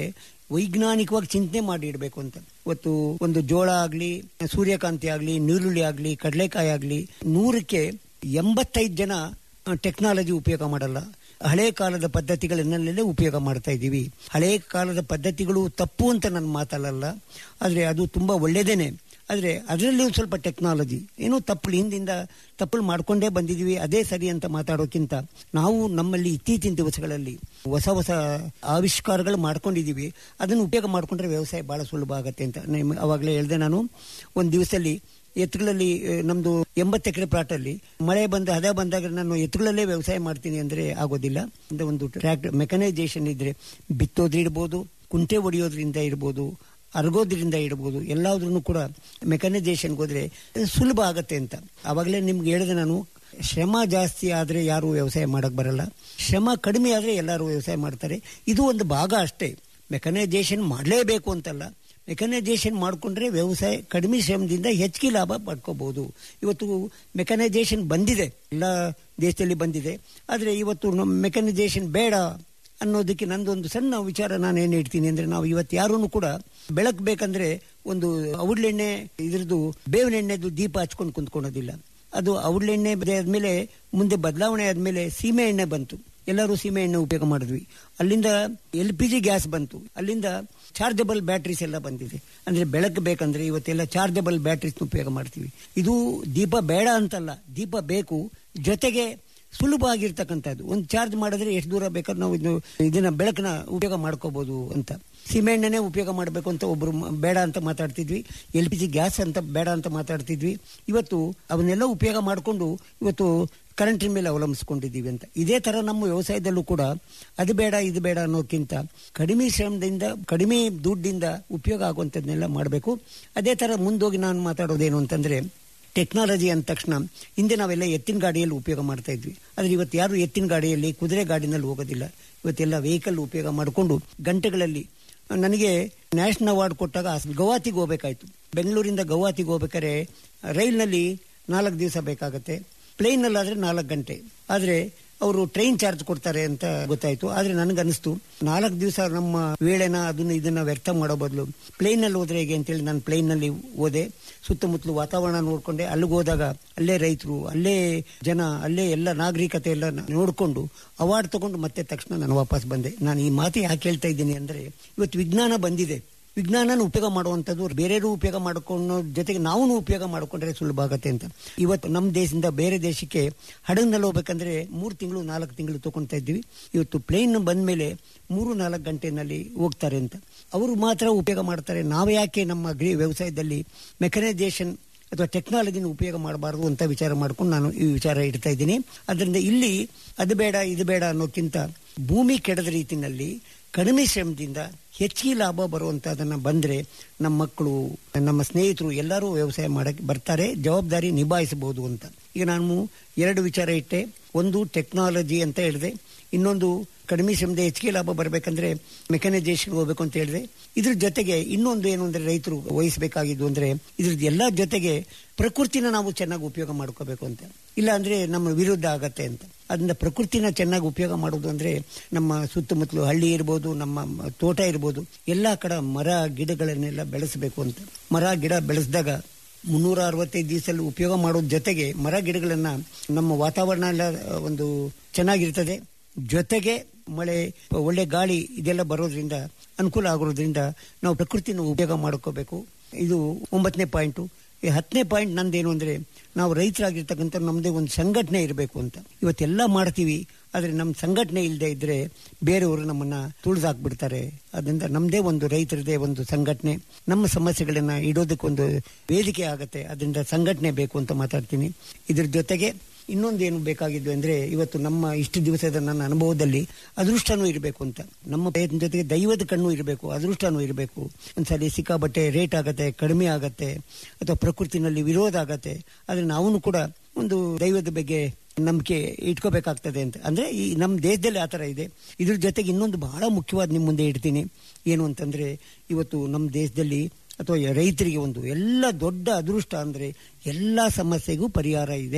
ವೈಜ್ಞಾನಿಕವಾಗಿ ಚಿಂತನೆ ಮಾಡಿ ಇಡಬೇಕು ಅಂತ ಇವತ್ತು ಒಂದು ಜೋಳ ಆಗ್ಲಿ ಸೂರ್ಯಕಾಂತಿ ಆಗ್ಲಿ ನೀರುಳ್ಳಿ ಆಗ್ಲಿ ಕಡಲೆಕಾಯಿ ಆಗ್ಲಿ ನೂರಕ್ಕೆ ಎಂಬತ್ತೈದು ಜನ ಟೆಕ್ನಾಲಜಿ ಉಪಯೋಗ ಮಾಡಲ್ಲ ಹಳೆ ಕಾಲದ ಪದ್ಧತಿಗಳನ್ನೆಲ್ಲೇ ಉಪಯೋಗ ಮಾಡ್ತಾ ಇದ್ದೀವಿ ಹಳೆ ಕಾಲದ ಪದ್ಧತಿಗಳು ತಪ್ಪು ಅಂತ ನಾನು ಮಾತಲ್ಲ ಆದರೆ ಅದು ತುಂಬಾ ಒಳ್ಳೇದೇನೆ ಆದರೆ ಅದರಲ್ಲಿ ಒಂದು ಸ್ವಲ್ಪ ಟೆಕ್ನಾಲಜಿ ಏನೋ ತಪ್ಪಲು ಹಿಂದಿಂದ ತಪ್ಪಲು ಮಾಡ್ಕೊಂಡೇ ಬಂದಿದ್ದೀವಿ ಅದೇ ಸರಿ ಅಂತ ಮಾತಾಡೋಕ್ಕಿಂತ ನಾವು ನಮ್ಮಲ್ಲಿ ಇತ್ತೀಚಿನ ದಿವಸಗಳಲ್ಲಿ ಹೊಸ ಹೊಸ ಆವಿಷ್ಕಾರಗಳು ಮಾಡ್ಕೊಂಡಿದ್ದೀವಿ ಅದನ್ನು ಉಪಯೋಗ ಮಾಡ್ಕೊಂಡ್ರೆ ವ್ಯವಸಾಯ ಬಹಳ ಸುಲಭ ಆಗುತ್ತೆ ಅಂತ ನಿಮ್- ಅವಾಗಲೇ ಹೇಳಿದೆ ನಾನು ಒಂದು ದಿವಸದಲ್ಲಿ ಎತ್ತುಗಳಲ್ಲಿ ಆ, ನಮ್ದು ಎಂಬತ್ತು ಎಕರೆ ಪ್ಲಾಟಲ್ಲಿ ಮಳೆ ಬಂದು ಹದ ಬಂದಾಗ ನಾನು ಎತ್ತುಗಳಲ್ಲೇ ವ್ಯವಸಾಯ ಮಾಡ್ತೀನಿ ಅಂದ್ರೆ ಆಗೋದಿಲ್ಲ ಅಂದ್ರೆ ಒಂದು ಟ್ರ್ಯಾಕ್ಟರ್ ಮೆಕನೈಸೇಷನ್ ಇದ್ರೆ ಬಿತ್ತೋದ್ರ ಇಡ್ಬೋದು ಕುಂಟೆ ಹೊಡೆಯೋದ್ರಿಂದ ಇರ್ಬೋದು ಅರ್ಗೋದ್ರಿಂದ ಇಡ್ಬೋದು ಎಲ್ಲಾದ್ರೂ ಕೂಡ ಮೆಕನೈಸೇಷನ್ಗೆ ಹೋದ್ರೆ ಸುಲಭ ಆಗತ್ತೆ ಅಂತ ಆವಾಗಲೇ ನಿಮ್ಗೆ ಹೇಳಿದೆ ನಾನು ಶ್ರಮ ಜಾಸ್ತಿ ಆದ್ರೆ ಯಾರು ವ್ಯವಸಾಯ ಮಾಡಕ್ ಬರಲ್ಲ ಶ್ರಮ ಕಡಿಮೆ ಆದ್ರೆ ಎಲ್ಲರೂ ವ್ಯವಸಾಯ ಮಾಡ್ತಾರೆ ಇದು ಒಂದು ಭಾಗ ಅಷ್ಟೇ ಮೆಕನೈಸೇಷನ್ ಮಾಡಲೇಬೇಕು ಅಂತಲ್ಲ ಮೆಕನೈಸೇಷನ್ ಮಾಡಿಕೊಂಡ್ರೆ ವ್ಯವಸಾಯ ಕಡಿಮೆ ಶ್ರಮದಿಂದ ಹೆಚ್ಚಿಗೆ ಲಾಭ ಪಡ್ಕೋಬಹುದು ಇವತ್ತು ಮೆಕನೈಸೇಷನ್ ಬಂದಿದೆ ಎಲ್ಲ ದೇಶದಲ್ಲಿ ಬಂದಿದೆ ಆದರೆ ಇವತ್ತು ನಮ್ಮ ಮೆಕನೈಸೇಷನ್ ಬೇಡ ಅನ್ನೋದಕ್ಕೆ ನಂದೊಂದು ಸಣ್ಣ ವಿಚಾರ ನಾನು ಏನು ಹೇಳ್ತೀನಿ ಅಂದ್ರೆ ನಾವು ಇವತ್ತು ಯಾರೂ ಕೂಡ ಬೆಳಕು ಬೇಕಂದ್ರೆ ಒಂದು ಔಡ್ಲೆಣ್ಣೆ ಇದ್ರದ್ದು ಬೇವಿನ ಎಣ್ಣೆದು ದೀಪ ಹಚ್ಕೊಂಡು ಕುಂತ್ಕೊಳೋದಿಲ್ಲ ಅದು ಔಡ್ಲೆಣ್ಣೆ ಆದ್ಮೇಲೆ ಮುಂದೆ ಬದಲಾವಣೆ ಆದ್ಮೇಲೆ ಸೀಮೆ ಎಣ್ಣೆ ಬಂತು ಎಲ್ಲರೂ ಸೀಮೆ ಎಣ್ಣೆ ಉಪಯೋಗ ಮಾಡಿದ್ವಿ ಅಲ್ಲಿಂದ ಎಲ್ ಪಿ ಜಿ ಗ್ಯಾಸ್ ಬಂತು ಅಲ್ಲಿಂದ ಚಾರ್ಜಬಲ್ ಬ್ಯಾಟ್ರೀಸ್ ಎಲ್ಲ ಬಂದಿದೆ ಅಂದ್ರೆ ಬೆಳಕು ಬೇಕಂದ್ರೆ ಇವತ್ತೆಲ್ಲ ಚಾರ್ಜಬಲ್ ಬ್ಯಾಟ್ರೀಸ್ ಉಪಯೋಗ ಮಾಡ್ತೀವಿ ಇದು ದೀಪ ಬೇಡ ಅಂತಲ್ಲ ದೀಪ ಬೇಕು ಜೊತೆಗೆ ಸುಲಭ ಆಗಿರ್ತಕ್ಕಂಥದ್ದು ಒಂದು ಚಾರ್ಜ್ ಮಾಡಿದ್ರೆ ಎಷ್ಟು ದೂರ ಬೇಕಾದ್ರೆ ನಾವು ಇದು ಇದನ್ನ ಬೆಳಕನ್ನ ಉಪಯೋಗ ಮಾಡ್ಕೋಬಹುದು ಅಂತ ಸಿಮೆಂಟ್ನೇ ಉಪಯೋಗ ಮಾಡಬೇಕು ಅಂತ ಒಬ್ರು ಮ- ಬೇಡ ಅಂತ ಮಾತಾಡ್ತಿದ್ವಿ ಎಲ್ ಪಿ ಜಿ ಗ್ಯಾಸ್ ಅಂತ ಬೇಡ ಅಂತ ಮಾತಾಡ್ತಿದ್ವಿ ಇವತ್ತು ಅವನ್ನೆಲ್ಲ ಉಪಯೋಗ ಮಾಡಿಕೊಂಡು ಇವತ್ತು ಕರೆಂಟಿನ ಮೇಲೆ ಅವಲಂಬಿಸ್ಕೊಂಡಿದ್ದೀವಿ ಅಂತ ಇದೇ ತರ ನಮ್ಮ ವ್ಯವಸಾಯದಲ್ಲೂ ಕೂಡ ಅದು ಬೇಡ ಇದು ಬೇಡ ಅನ್ನೋಕ್ಕಿಂತ ಕಡಿಮೆ ಶ್ರಮದಿಂದ ಕಡಿಮೆ ದುಡ್ಡಿಂದ ಉಪಯೋಗ ಆಗುವಂಥದ್ದನ್ನೆಲ್ಲ ಮಾಡಬೇಕು ಅದೇ ತರ ಮುಂದೋಗಿ ನಾನು ಮಾತಾಡೋದೇನು ಅಂತಂದ್ರೆ ಟೆಕ್ನಾಲಜಿ ಅಂದ ತಕ್ಷಣ ಹಿಂದೆ ನಾವೆಲ್ಲ ಎತ್ತಿನ ಗಾಡಿಯಲ್ಲಿ ಉಪಯೋಗ ಮಾಡ್ತಾ ಇದ್ವಿ ಆದ್ರೆ ಇವತ್ತು ಯಾರು ಎತ್ತಿನ ಗಾಡಿಯಲ್ಲಿ ಕುದುರೆ ಗಾಡಿನಲ್ಲಿ ಹೋಗೋದಿಲ್ಲ ಇವತ್ತೆಲ್ಲ ವೆಹಿಕಲ್ ಉಪಯೋಗ ಮಾಡಿಕೊಂಡು ಗಂಟೆಗಳಲ್ಲಿ ನನಗೆ ನ್ಯಾಷನಲ್ ಅವಾರ್ಡ್ ಕೊಟ್ಟಾಗ ಗೌಹಾತಿಗೆ ಹೋಗ್ಬೇಕಾಯ್ತು ಬೆಂಗಳೂರಿಂದ ಗೌಹಾತಿಗೆ ಹೋಗ್ಬೇಕಾದ್ರೆ ರೈಲ್ನಲ್ಲಿ ನಾಲ್ಕು ದಿವಸ ಬೇಕಾಗತ್ತೆ ಪ್ಲೇನ್ನಲ್ಲಾದ್ರೆ ನಾಲ್ಕು ಗಂಟೆ ಆದರೆ ಅವರು ಟ್ರೈನ್ ಚಾರ್ಜ್ ಕೊಡ್ತಾರೆ ಅಂತ ಗೊತ್ತಾಯ್ತು ಆದ್ರೆ ನನಗನ್ನಿಸ್ತು ನಾಲ್ಕು ದಿವಸ ನಮ್ಮ ವೇಳೆನ ಅದನ್ನ ಇದನ್ನ ವ್ಯರ್ಥ ಮಾಡೋ ಬದಲು ಪ್ಲೇನ್ ನಲ್ಲಿ ಹೋದ್ರೆ ಹೇಗೆ ಅಂತೇಳಿ ನಾನು ಪ್ಲೇನ್ ನಲ್ಲಿ ಹೋದೆ ಸುತ್ತಮುತ್ತಲು ವಾತಾವರಣ ನೋಡ್ಕೊಂಡೆ ಅಲ್ಲಿಗೆ ಹೋದಾಗ ಅಲ್ಲೇ ರೈತರು ಅಲ್ಲೇ ಜನ ಅಲ್ಲೇ ಎಲ್ಲ ನಾಗರಿಕತೆ ಎಲ್ಲ ನೋಡಿಕೊಂಡು ಅವಾರ್ಡ್ ತಗೊಂಡು ಮತ್ತೆ ತಕ್ಷಣ ನಾನು ವಾಪಸ್ ಬಂದೆ ನಾನು ಈ ಮಾತು ಯಾಕೆ ಹೇಳ್ತಾ ಇದ್ದೀನಿ ಅಂದ್ರೆ ಇವತ್ತು ವಿಜ್ಞಾನ ಬಂದಿದೆ ವಿಜ್ಞಾನನ ಉಪಯೋಗ ಮಾಡುವಂಥದ್ದು ಬೇರೆಯವರು ಉಪಯೋಗ ಮಾಡ್ಕೊಳ್ಳೋ ಜೊತೆಗೆ ನಾವು ಉಪಯೋಗ ಮಾಡಿಕೊಂಡ್ರೆ ಸುಲಭ ಆಗತ್ತೆ ಅಂತ ಇವತ್ತು ನಮ್ಮ ದೇಶದಿಂದ ಬೇರೆ ದೇಶಕ್ಕೆ ಹಡಗ್ನಲ್ಲಿ ಹೋಗ್ಬೇಕಂದ್ರೆ ಮೂರು ತಿಂಗಳು ನಾಲ್ಕು ತಿಂಗಳು ತಗೊಂತಾ ಇದ್ವಿ ಇವತ್ತು ಪ್ಲೇನ್ ಬಂದ ಮೇಲೆ ಮೂರು ನಾಲ್ಕು ಗಂಟೆನಲ್ಲಿ ಹೋಗ್ತಾರೆ ಅಂತ ಅವರು ಮಾತ್ರ ಉಪಯೋಗ ಮಾಡ್ತಾರೆ ನಾವು ಯಾಕೆ ನಮ್ಮ ಅಗ್ರಿ ವ್ಯವಸಾಯದಲ್ಲಿ ಮೆಕನೈಸೇಷನ್ ಅಥವಾ ಟೆಕ್ನಾಲಜಿನ ಉಪಯೋಗ ಮಾಡಬಾರದು ಅಂತ ವಿಚಾರ ಮಾಡ್ಕೊಂಡು ನಾನು ಈ ವಿಚಾರ ಇಡ್ತಾ ಇದ್ದೀನಿ ಅದರಿಂದ ಇಲ್ಲಿ ಅದು ಬೇಡ ಇದು ಬೇಡ ಅನ್ನೋಕ್ಕಿಂತ ಭೂಮಿ ಕೆಡದ ರೀತಿನಲ್ಲಿ ಕಡಿಮೆ ಶ್ರಮದಿಂದ ಹೆಚ್ಚಿಗೆ ಲಾಭ ಬರುವಂತದನ್ನ ಬಂದ್ರೆ ನಮ್ಮ ಮಕ್ಕಳು ನಮ್ಮ ಸ್ನೇಹಿತರು ಎಲ್ಲರೂ ವ್ಯವಸಾಯ ಮಾಡಕ್ಕೆ ಬರ್ತಾರೆ ಜವಾಬ್ದಾರಿ ನಿಭಾಯಿಸಬಹುದು ಅಂತ ಈಗ ನಾನು ಎರಡು ವಿಚಾರ ಇಟ್ಟೆ ಒಂದು ಟೆಕ್ನಾಲಜಿ ಅಂತ ಹೇಳಿದೆ ಇನ್ನೊಂದು ಕಡಿಮೆ ಶ್ರಮದ ಹೆಚ್ಚಿಗೆ ಲಾಭ ಬರಬೇಕಂದ್ರೆ ಮೆಕನೈಸೇಷನ್ ಹೋಗ್ಬೇಕು ಅಂತ ಹೇಳಿದೆ ಇದ್ರ ಜೊತೆಗೆ ಇನ್ನೊಂದು ಏನು ಅಂದ್ರೆ ರೈತರು ವಹಿಸಬೇಕಾಗಿದ್ದು ಅಂದ್ರೆ ಇದ್ರದ್ದು ಎಲ್ಲ ಜೊತೆಗೆ ಪ್ರಕೃತಿನ ನಾವು ಚೆನ್ನಾಗಿ ಉಪಯೋಗ ಮಾಡ್ಕೋಬೇಕು ಅಂತ ಇಲ್ಲ ಅಂದ್ರೆ ನಮ್ಮ ವಿರುದ್ಧ ಆಗತ್ತೆ ಅಂತ ಅದರಿಂದ ಪ್ರಕೃತಿನ ಚೆನ್ನಾಗಿ ಉಪಯೋಗ ಮಾಡೋದು ಅಂದ್ರೆ ನಮ್ಮ ಸುತ್ತಮುತ್ತಲು ಹಳ್ಳಿ ಇರ್ಬೋದು ನಮ್ಮ ತೋಟ ಇರ್ಬೋದು ಎಲ್ಲಾ ಕಡೆ ಮರ ಗಿಡಗಳನ್ನೆಲ್ಲ ಬೆಳೆಸಬೇಕು ಅಂತ ಮರ ಗಿಡ ಬೆಳೆಸಿದಾಗ ಮುನ್ನೂರ ಅರವತ್ತೈದು ದಿವಸದಲ್ಲಿ ಉಪಯೋಗ ಮಾಡೋದ್ರ ಜೊತೆಗೆ ಮರ ಗಿಡಗಳನ್ನ ನಮ್ಮ ವಾತಾವರಣ ಎಲ್ಲ ಒಂದು ಚೆನ್ನಾಗಿರ್ತದೆ ಜೊತೆಗೆ ಮಳೆ ಒಳ್ಳೆ ಗಾಳಿ ಇದೆಲ್ಲ ಬರೋದ್ರಿಂದ ಅನುಕೂಲ ಆಗೋದ್ರಿಂದ ನಾವು ಪ್ರಕೃತಿನ ಉಪಯೋಗ ಮಾಡ್ಕೋಬೇಕು ಇದು ಒಂಬತ್ತನೇ ಪಾಯಿಂಟು ಈ ಹತ್ತನೇ ಪಾಯಿಂಟ್ ನಂದೇನು ಅಂದ್ರೆ ನಾವು ರೈತರಾಗಿರ್ತಕ್ಕಂಥ ನಮ್ಮದೇ ಒಂದು ಸಂಘಟನೆ ಇರಬೇಕು ಅಂತ ಇವತ್ತೆಲ್ಲ ಮಾಡ್ತೀವಿ ಆದರೆ ನಮ್ಮ ಸಂಘಟನೆ ಇಲ್ಲದೆ ಇದ್ರೆ ಬೇರೆಯವರು ನಮ್ಮನ್ನ ತುಳಿದಾಕ್ಬಿಡ್ತಾರೆ ಅದರಿಂದ ನಮ್ಮದೇ ಒಂದು ರೈತರದೇ ಒಂದು ಸಂಘಟನೆ ನಮ್ಮ ಸಮಸ್ಯೆಗಳನ್ನ ಇಡೋದಕ್ಕೊಂದು ವೇದಿಕೆ ಆಗತ್ತೆ ಅದರಿಂದ ಸಂಘಟನೆ ಬೇಕು ಅಂತ ಮಾತಾಡ್ತೀನಿ ಇದ್ರ ಜೊತೆಗೆ ಇನ್ನೊಂದೇನು ಬೇಕಾಗಿದ್ದು ಅಂದ್ರೆ ಇವತ್ತು ನಮ್ಮ ಇಷ್ಟು ದಿವಸದ ನನ್ನ ಅನುಭವದಲ್ಲಿ ಅದೃಷ್ಟನೂ ಇರಬೇಕು ಅಂತ ನಮ್ಮ ಪ್ರಯತ್ನ ಜೊತೆಗೆ ದೈವದ ಕಣ್ಣು ಇರಬೇಕು ಅದೃಷ್ಟನೂ ಇರಬೇಕು ಒಂದ್ಸಲಿ ಸಿಕ್ಕಾಬಟ್ಟೆ ರೇಟ್ ಆಗತ್ತೆ ಕಡಿಮೆ ಆಗತ್ತೆ ಅಥವಾ ಪ್ರಕೃತಿನಲ್ಲಿ ವಿರೋಧ ಆಗತ್ತೆ ಆದ್ರೆ ನಾವು ಕೂಡ ಒಂದು ದೈವದ ಬಗ್ಗೆ ನಂಬಿಕೆ ಇಟ್ಕೋಬೇಕಾಗ್ತದೆ ಅಂತ ಅಂದ್ರೆ ಈ ನಮ್ಮ ದೇಶದಲ್ಲಿ ಆ ಥರ ಇದೆ ಇದ್ರ ಜೊತೆಗೆ ಇನ್ನೊಂದು ಬಹಳ ಮುಖ್ಯವಾದ ನಿಮ್ಮ ಮುಂದೆ ಇಡ್ತೀನಿ ಏನು ಅಂತಂದ್ರೆ ಇವತ್ತು ನಮ್ಮ ದೇಶದಲ್ಲಿ ಅಥವಾ ರೈತರಿಗೆ ಒಂದು ಎಲ್ಲ ದೊಡ್ಡ ಅದೃಷ್ಟ ಅಂದ್ರೆ ಎಲ್ಲ ಸಮಸ್ಯೆಗೂ ಪರಿಹಾರ ಇದೆ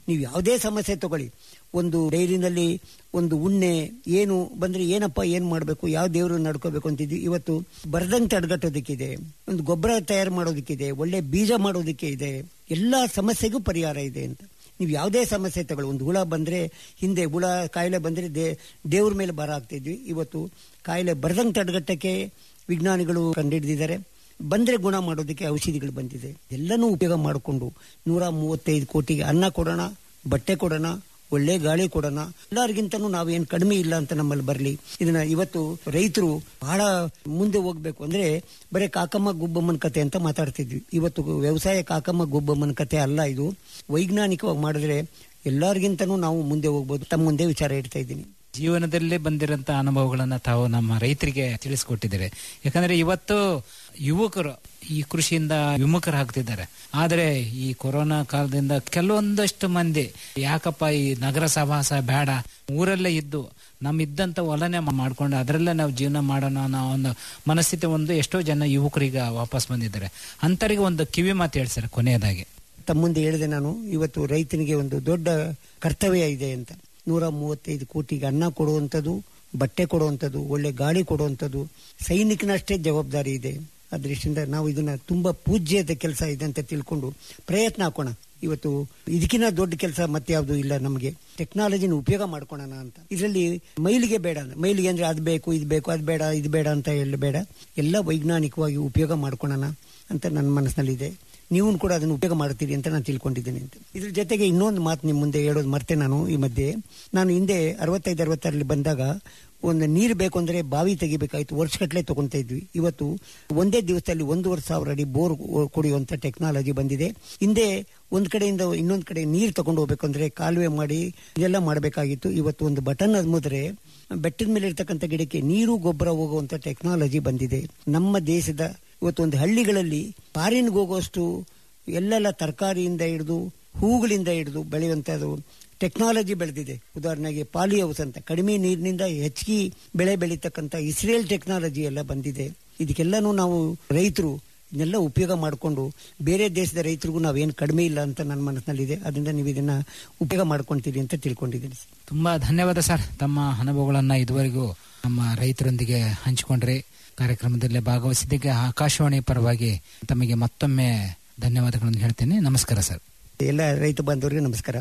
ನೀವು ಯಾವುದೇ ಸಮಸ್ಯೆ ತಗೊಳ್ಳಿ ಒಂದು ಡೈರಿನಲ್ಲಿ ಒಂದು ಉಣ್ಣೆ ಏನು ಬಂದ್ರೆ ಏನಪ್ಪ ಏನ್ ಮಾಡಬೇಕು ಯಾವ ದೇವರು ನಡ್ಕೋಬೇಕು ಅಂತಿದ್ವಿ ಇವತ್ತು ಬರ್ದಂಗ್ ತಡೆಗಟ್ಟೋದಕ್ಕಿದೆ ಒಂದು ಗೊಬ್ಬರ ತಯಾರು ಮಾಡೋದಕ್ಕಿದೆ ಒಳ್ಳೆ ಬೀಜ ಮಾಡೋದಕ್ಕೆ ಇದೆ ಎಲ್ಲಾ ಸಮಸ್ಯೆಗೂ ಪರಿಹಾರ ಇದೆ ಅಂತ ನೀವು ಯಾವುದೇ ಸಮಸ್ಯೆ ತಗೊಳ್ಳಿ ಒಂದು ಹುಳ ಬಂದ್ರೆ ಹಿಂದೆ ಹುಳ ಕಾಯಿಲೆ ಬಂದ್ರೆ ದೇ ದೇವ್ರ ಮೇಲೆ ಭಾರ ಆಗ್ತಿದ್ವಿ ಇವತ್ತು ಕಾಯಿಲೆ ಬರ್ದಂಗ್ ತಡೆಗಟ್ಟಕ್ಕೆ ವಿಜ್ಞಾನಿಗಳು ಕಂಡುಹಿಡಿದಿದ್ದಾರೆ ಬಂದ್ರೆ ಗುಣ ಮಾಡೋದಕ್ಕೆ ಔಷಧಿಗಳು ಬಂದಿದೆ ಎಲ್ಲನೂ ಉಪಯೋಗ ಮಾಡಿಕೊಂಡು ನೂರ ಮೂವತ್ತೈದು ಕೋಟಿಗೆ ಅನ್ನ ಕೊಡೋಣ ಬಟ್ಟೆ ಕೊಡೋಣ ಒಳ್ಳೆ ಗಾಳಿ ಕೊಡೋಣ ಎಲ್ಲರಿಗಿಂತನೂ ನಾವೇನು ಕಡಿಮೆ ಇಲ್ಲ ಅಂತ ನಮ್ಮಲ್ಲಿ ಬರಲಿ ಇದನ್ನ ಇವತ್ತು ರೈತರು ಬಹಳ ಮುಂದೆ ಹೋಗ್ಬೇಕು ಅಂದ್ರೆ ಬರೀ ಕಾಕಮ್ಮ ಗುಬ್ಬಮ್ಮನ ಕತೆ ಅಂತ ಮಾತಾಡ್ತಿದ್ವಿ ಇವತ್ತು ವ್ಯವಸಾಯ ಕಾಕಮ್ಮ ಗುಬ್ಬಮ್ಮನ ಕತೆ ಅಲ್ಲ ಇದು ವೈಜ್ಞಾನಿಕವಾಗಿ ಮಾಡಿದ್ರೆ ಎಲ್ಲರಿಗಿಂತನೂ ನಾವು ಮುಂದೆ ಹೋಗ್ಬೋದು ತಮ್ಮ ಮುಂದೆ ವಿಚಾರ ಇಡ್ತಾ ಇದ್ದೀನಿ ಜೀವನದಲ್ಲೇ ಬಂದಿರಂತ ಅನುಭವಗಳನ್ನ ತಾವು ನಮ್ಮ ರೈತರಿಗೆ ತಿಳಿಸ್ಕೊಟ್ಟಿದ್ದಾರೆ ಯಾಕಂದ್ರೆ ಇವತ್ತು ಯುವಕರು ಈ ಕೃಷಿಯಿಂದ ವಿಮುಖರಾಗ್ತಿದ್ದಾರೆ ಆದರೆ ಈ ಕೊರೋನಾ ಕಾಲದಿಂದ ಕೆಲವೊಂದಷ್ಟು ಮಂದಿ ಯಾಕಪ್ಪ ಈ ನಗರ ಸಹವಾಸ ಬೇಡ ಊರಲ್ಲೇ ಇದ್ದು ನಮ್ಮಿದ್ದಂತ ಹೊಲನೆ ಮಾಡ್ಕೊಂಡು ಅದರಲ್ಲೇ ನಾವು ಜೀವನ ಮಾಡೋಣ ಅನ್ನೋ ಒಂದು ಮನಸ್ಥಿತಿ ಒಂದು ಎಷ್ಟೋ ಜನ ಯುವಕರಿಗೆ ವಾಪಸ್ ಬಂದಿದ್ದಾರೆ ಅಂತರಿಗೆ ಒಂದು ಕಿವಿ ಮಾತು ಹೇಳ್ತಾರೆ ಕೊನೆಯದಾಗಿ ತಮ್ಮ ಮುಂದೆ ಹೇಳಿದೆ ನಾನು ಇವತ್ತು ರೈತನಿಗೆ ಒಂದು ದೊಡ್ಡ ಕರ್ತವ್ಯ ಇದೆ ಅಂತ ನೂರ ಮೂವತ್ತೈದು ಕೋಟಿಗೆ ಅನ್ನ ಕೊಡುವಂಥದ್ದು ಬಟ್ಟೆ ಕೊಡುವಂಥದ್ದು ಒಳ್ಳೆ ಗಾಳಿ ಕೊಡುವಂಥದ್ದು ಸೈನಿಕನಷ್ಟೇ ಜವಾಬ್ದಾರಿ ಇದೆ ಆ ದೃಷ್ಟಿಯಿಂದ ನಾವು ಇದನ್ನ ತುಂಬಾ ಪೂಜ್ಯದ ಕೆಲಸ ಇದೆ ಅಂತ ತಿಳ್ಕೊಂಡು ಪ್ರಯತ್ನ ಹಾಕೋಣ ಇವತ್ತು ಇದಕ್ಕಿಂತ ದೊಡ್ಡ ಕೆಲಸ ಮತ್ತೆ ಯಾವುದು ಇಲ್ಲ ನಮಗೆ ಟೆಕ್ನಾಲಜಿನ ಉಪಯೋಗ ಮಾಡ್ಕೊಳ್ಳೋಣ ಅಂತ ಇದರಲ್ಲಿ ಮೈಲಿಗೆ ಬೇಡ ಮೈಲಿಗೆ ಅಂದ್ರೆ ಅದು ಬೇಕು ಇದು ಬೇಕು ಅದು ಬೇಡ ಇದು ಬೇಡ ಅಂತ ಹೇಳಿ ಬೇಡ ಎಲ್ಲ ವೈಜ್ಞಾನಿಕವಾಗಿ ಉಪಯೋಗ ಮಾಡ್ಕೊಳ್ಳೋಣ ಅಂತ ನನ್ನ ಮನಸ್ಸಿನಲ್ಲಿದೆ ನೀವು ಕೂಡ ಅದನ್ನು ಉಪಯೋಗ ಮಾಡ್ತೀರಿ ಅಂತ ನಾನು ತಿಳ್ಕೊಂಡಿದ್ದೀನಿ ಅಂತ ಇದ್ರ ಜೊತೆಗೆ ಇನ್ನೊಂದು ಮಾತು ನಿಮ್ಮ ಮುಂದೆ ಹೇಳೋದು ಮರ್ತೆ ನಾನು ಈ ಮಧ್ಯೆ ನಾನು ಹಿಂದೆ ಅರವತ್ತೈದು ಅರವತ್ತಾರಲ್ಲಿ ಬಂದಾಗ ಒಂದು ನೀರು ಬೇಕು ಅಂದ್ರೆ ಬಾವಿ ತೆಗಿಬೇಕಾಯ್ತು ವರ್ಷಗಟ್ಟಲೆ ತಗೊಂತ ಇದ್ವಿ ಇವತ್ತು ಒಂದೇ ದಿವಸದಲ್ಲಿ ಒಂದೂವರೆ ಸಾವಿರ ಅಡಿ ಬೋರ್ ಕುಡಿಯುವಂತ ಟೆಕ್ನಾಲಜಿ ಬಂದಿದೆ ಹಿಂದೆ ಒಂದ್ ಕಡೆಯಿಂದ ಇನ್ನೊಂದ್ ಕಡೆ ನೀರು ತಗೊಂಡು ಹೋಗ್ಬೇಕಂದ್ರೆ ಕಾಲುವೆ ಮಾಡಿ ಇದೆಲ್ಲ ಮಾಡಬೇಕಾಗಿತ್ತು ಇವತ್ತು ಒಂದು ಬಟನ್ ಅದ್ಮುದ್ರೆ ಬೆಟ್ಟದ ಮೇಲೆ ಇರ್ತಕ್ಕಂಥ ಗಿಡಕ್ಕೆ ನೀರು ಗೊಬ್ಬರ ಹೋಗುವಂತ ಟೆಕ್ನಾಲಜಿ ಬಂದಿದೆ ನಮ್ಮ ದೇಶದ ಇವತ್ತು ಒಂದು ಹಳ್ಳಿಗಳಲ್ಲಿ ಫಾರಿನ್ಗೆ ಹೋಗುವಷ್ಟು ಎಲ್ಲೆಲ್ಲ ತರಕಾರಿಯಿಂದ ಹಿಡಿದು ಹೂಗಳಿಂದ ಹಿಡಿದು ಬೆಳೆಯುವಂಥದ್ದು ಟೆಕ್ನಾಲಜಿ ಬೆಳೆದಿದೆ ಉದಾಹರಣೆಗೆ ಪಾಲಿ ಹೌಸ್ ಅಂತ ಕಡಿಮೆ ನೀರಿನಿಂದ ಹೆಚ್ಚಿಗೆ ಬೆಳೆ ಬೆಳೀತಕ್ಕಂಥ ಇಸ್ರೇಲ್ ಟೆಕ್ನಾಲಜಿ ಎಲ್ಲ ಬಂದಿದೆ ಇದಕ್ಕೆಲ್ಲನೂ ನಾವು ರೈತರು ಇದನ್ನೆಲ್ಲ ಉಪಯೋಗ ಮಾಡಿಕೊಂಡು ಬೇರೆ ದೇಶದ ರೈತರಿಗೂ ನಾವೇನು ಕಡಿಮೆ ಇಲ್ಲ ಅಂತ ನನ್ನ ಮನಸ್ಸಿನಲ್ಲಿದೆ ಅದರಿಂದ ನೀವು ಇದನ್ನ ಉಪಯೋಗ ಮಾಡ್ಕೊಂತೀರಿ ಅಂತ ತಿಳ್ಕೊಂಡಿದ್ದೀನಿ ತುಂಬಾ ಧನ್ಯವಾದ ಸರ್ ತಮ್ಮ ಅನುಭವಗಳನ್ನ ಇದುವರೆಗೂ ನಮ್ಮ ರೈತರೊಂದಿಗೆ ಹಂಚಿಕೊಂಡ್ರಿ ಕಾರ್ಯಕ್ರಮದಲ್ಲಿ ಭಾಗವಹಿಸಿದ್ದಕ್ಕೆ ಆಕಾಶವಾಣಿ ಪರವಾಗಿ ತಮಗೆ ಮತ್ತೊಮ್ಮೆ ಧನ್ಯವಾದಗಳನ್ನು ಹೇಳ್ತೇನೆ ನಮಸ್ಕಾರ ಸರ್ ಎಲ್ಲ ರೈತ ಬಾಂಧವರಿಗೆ ನಮಸ್ಕಾರ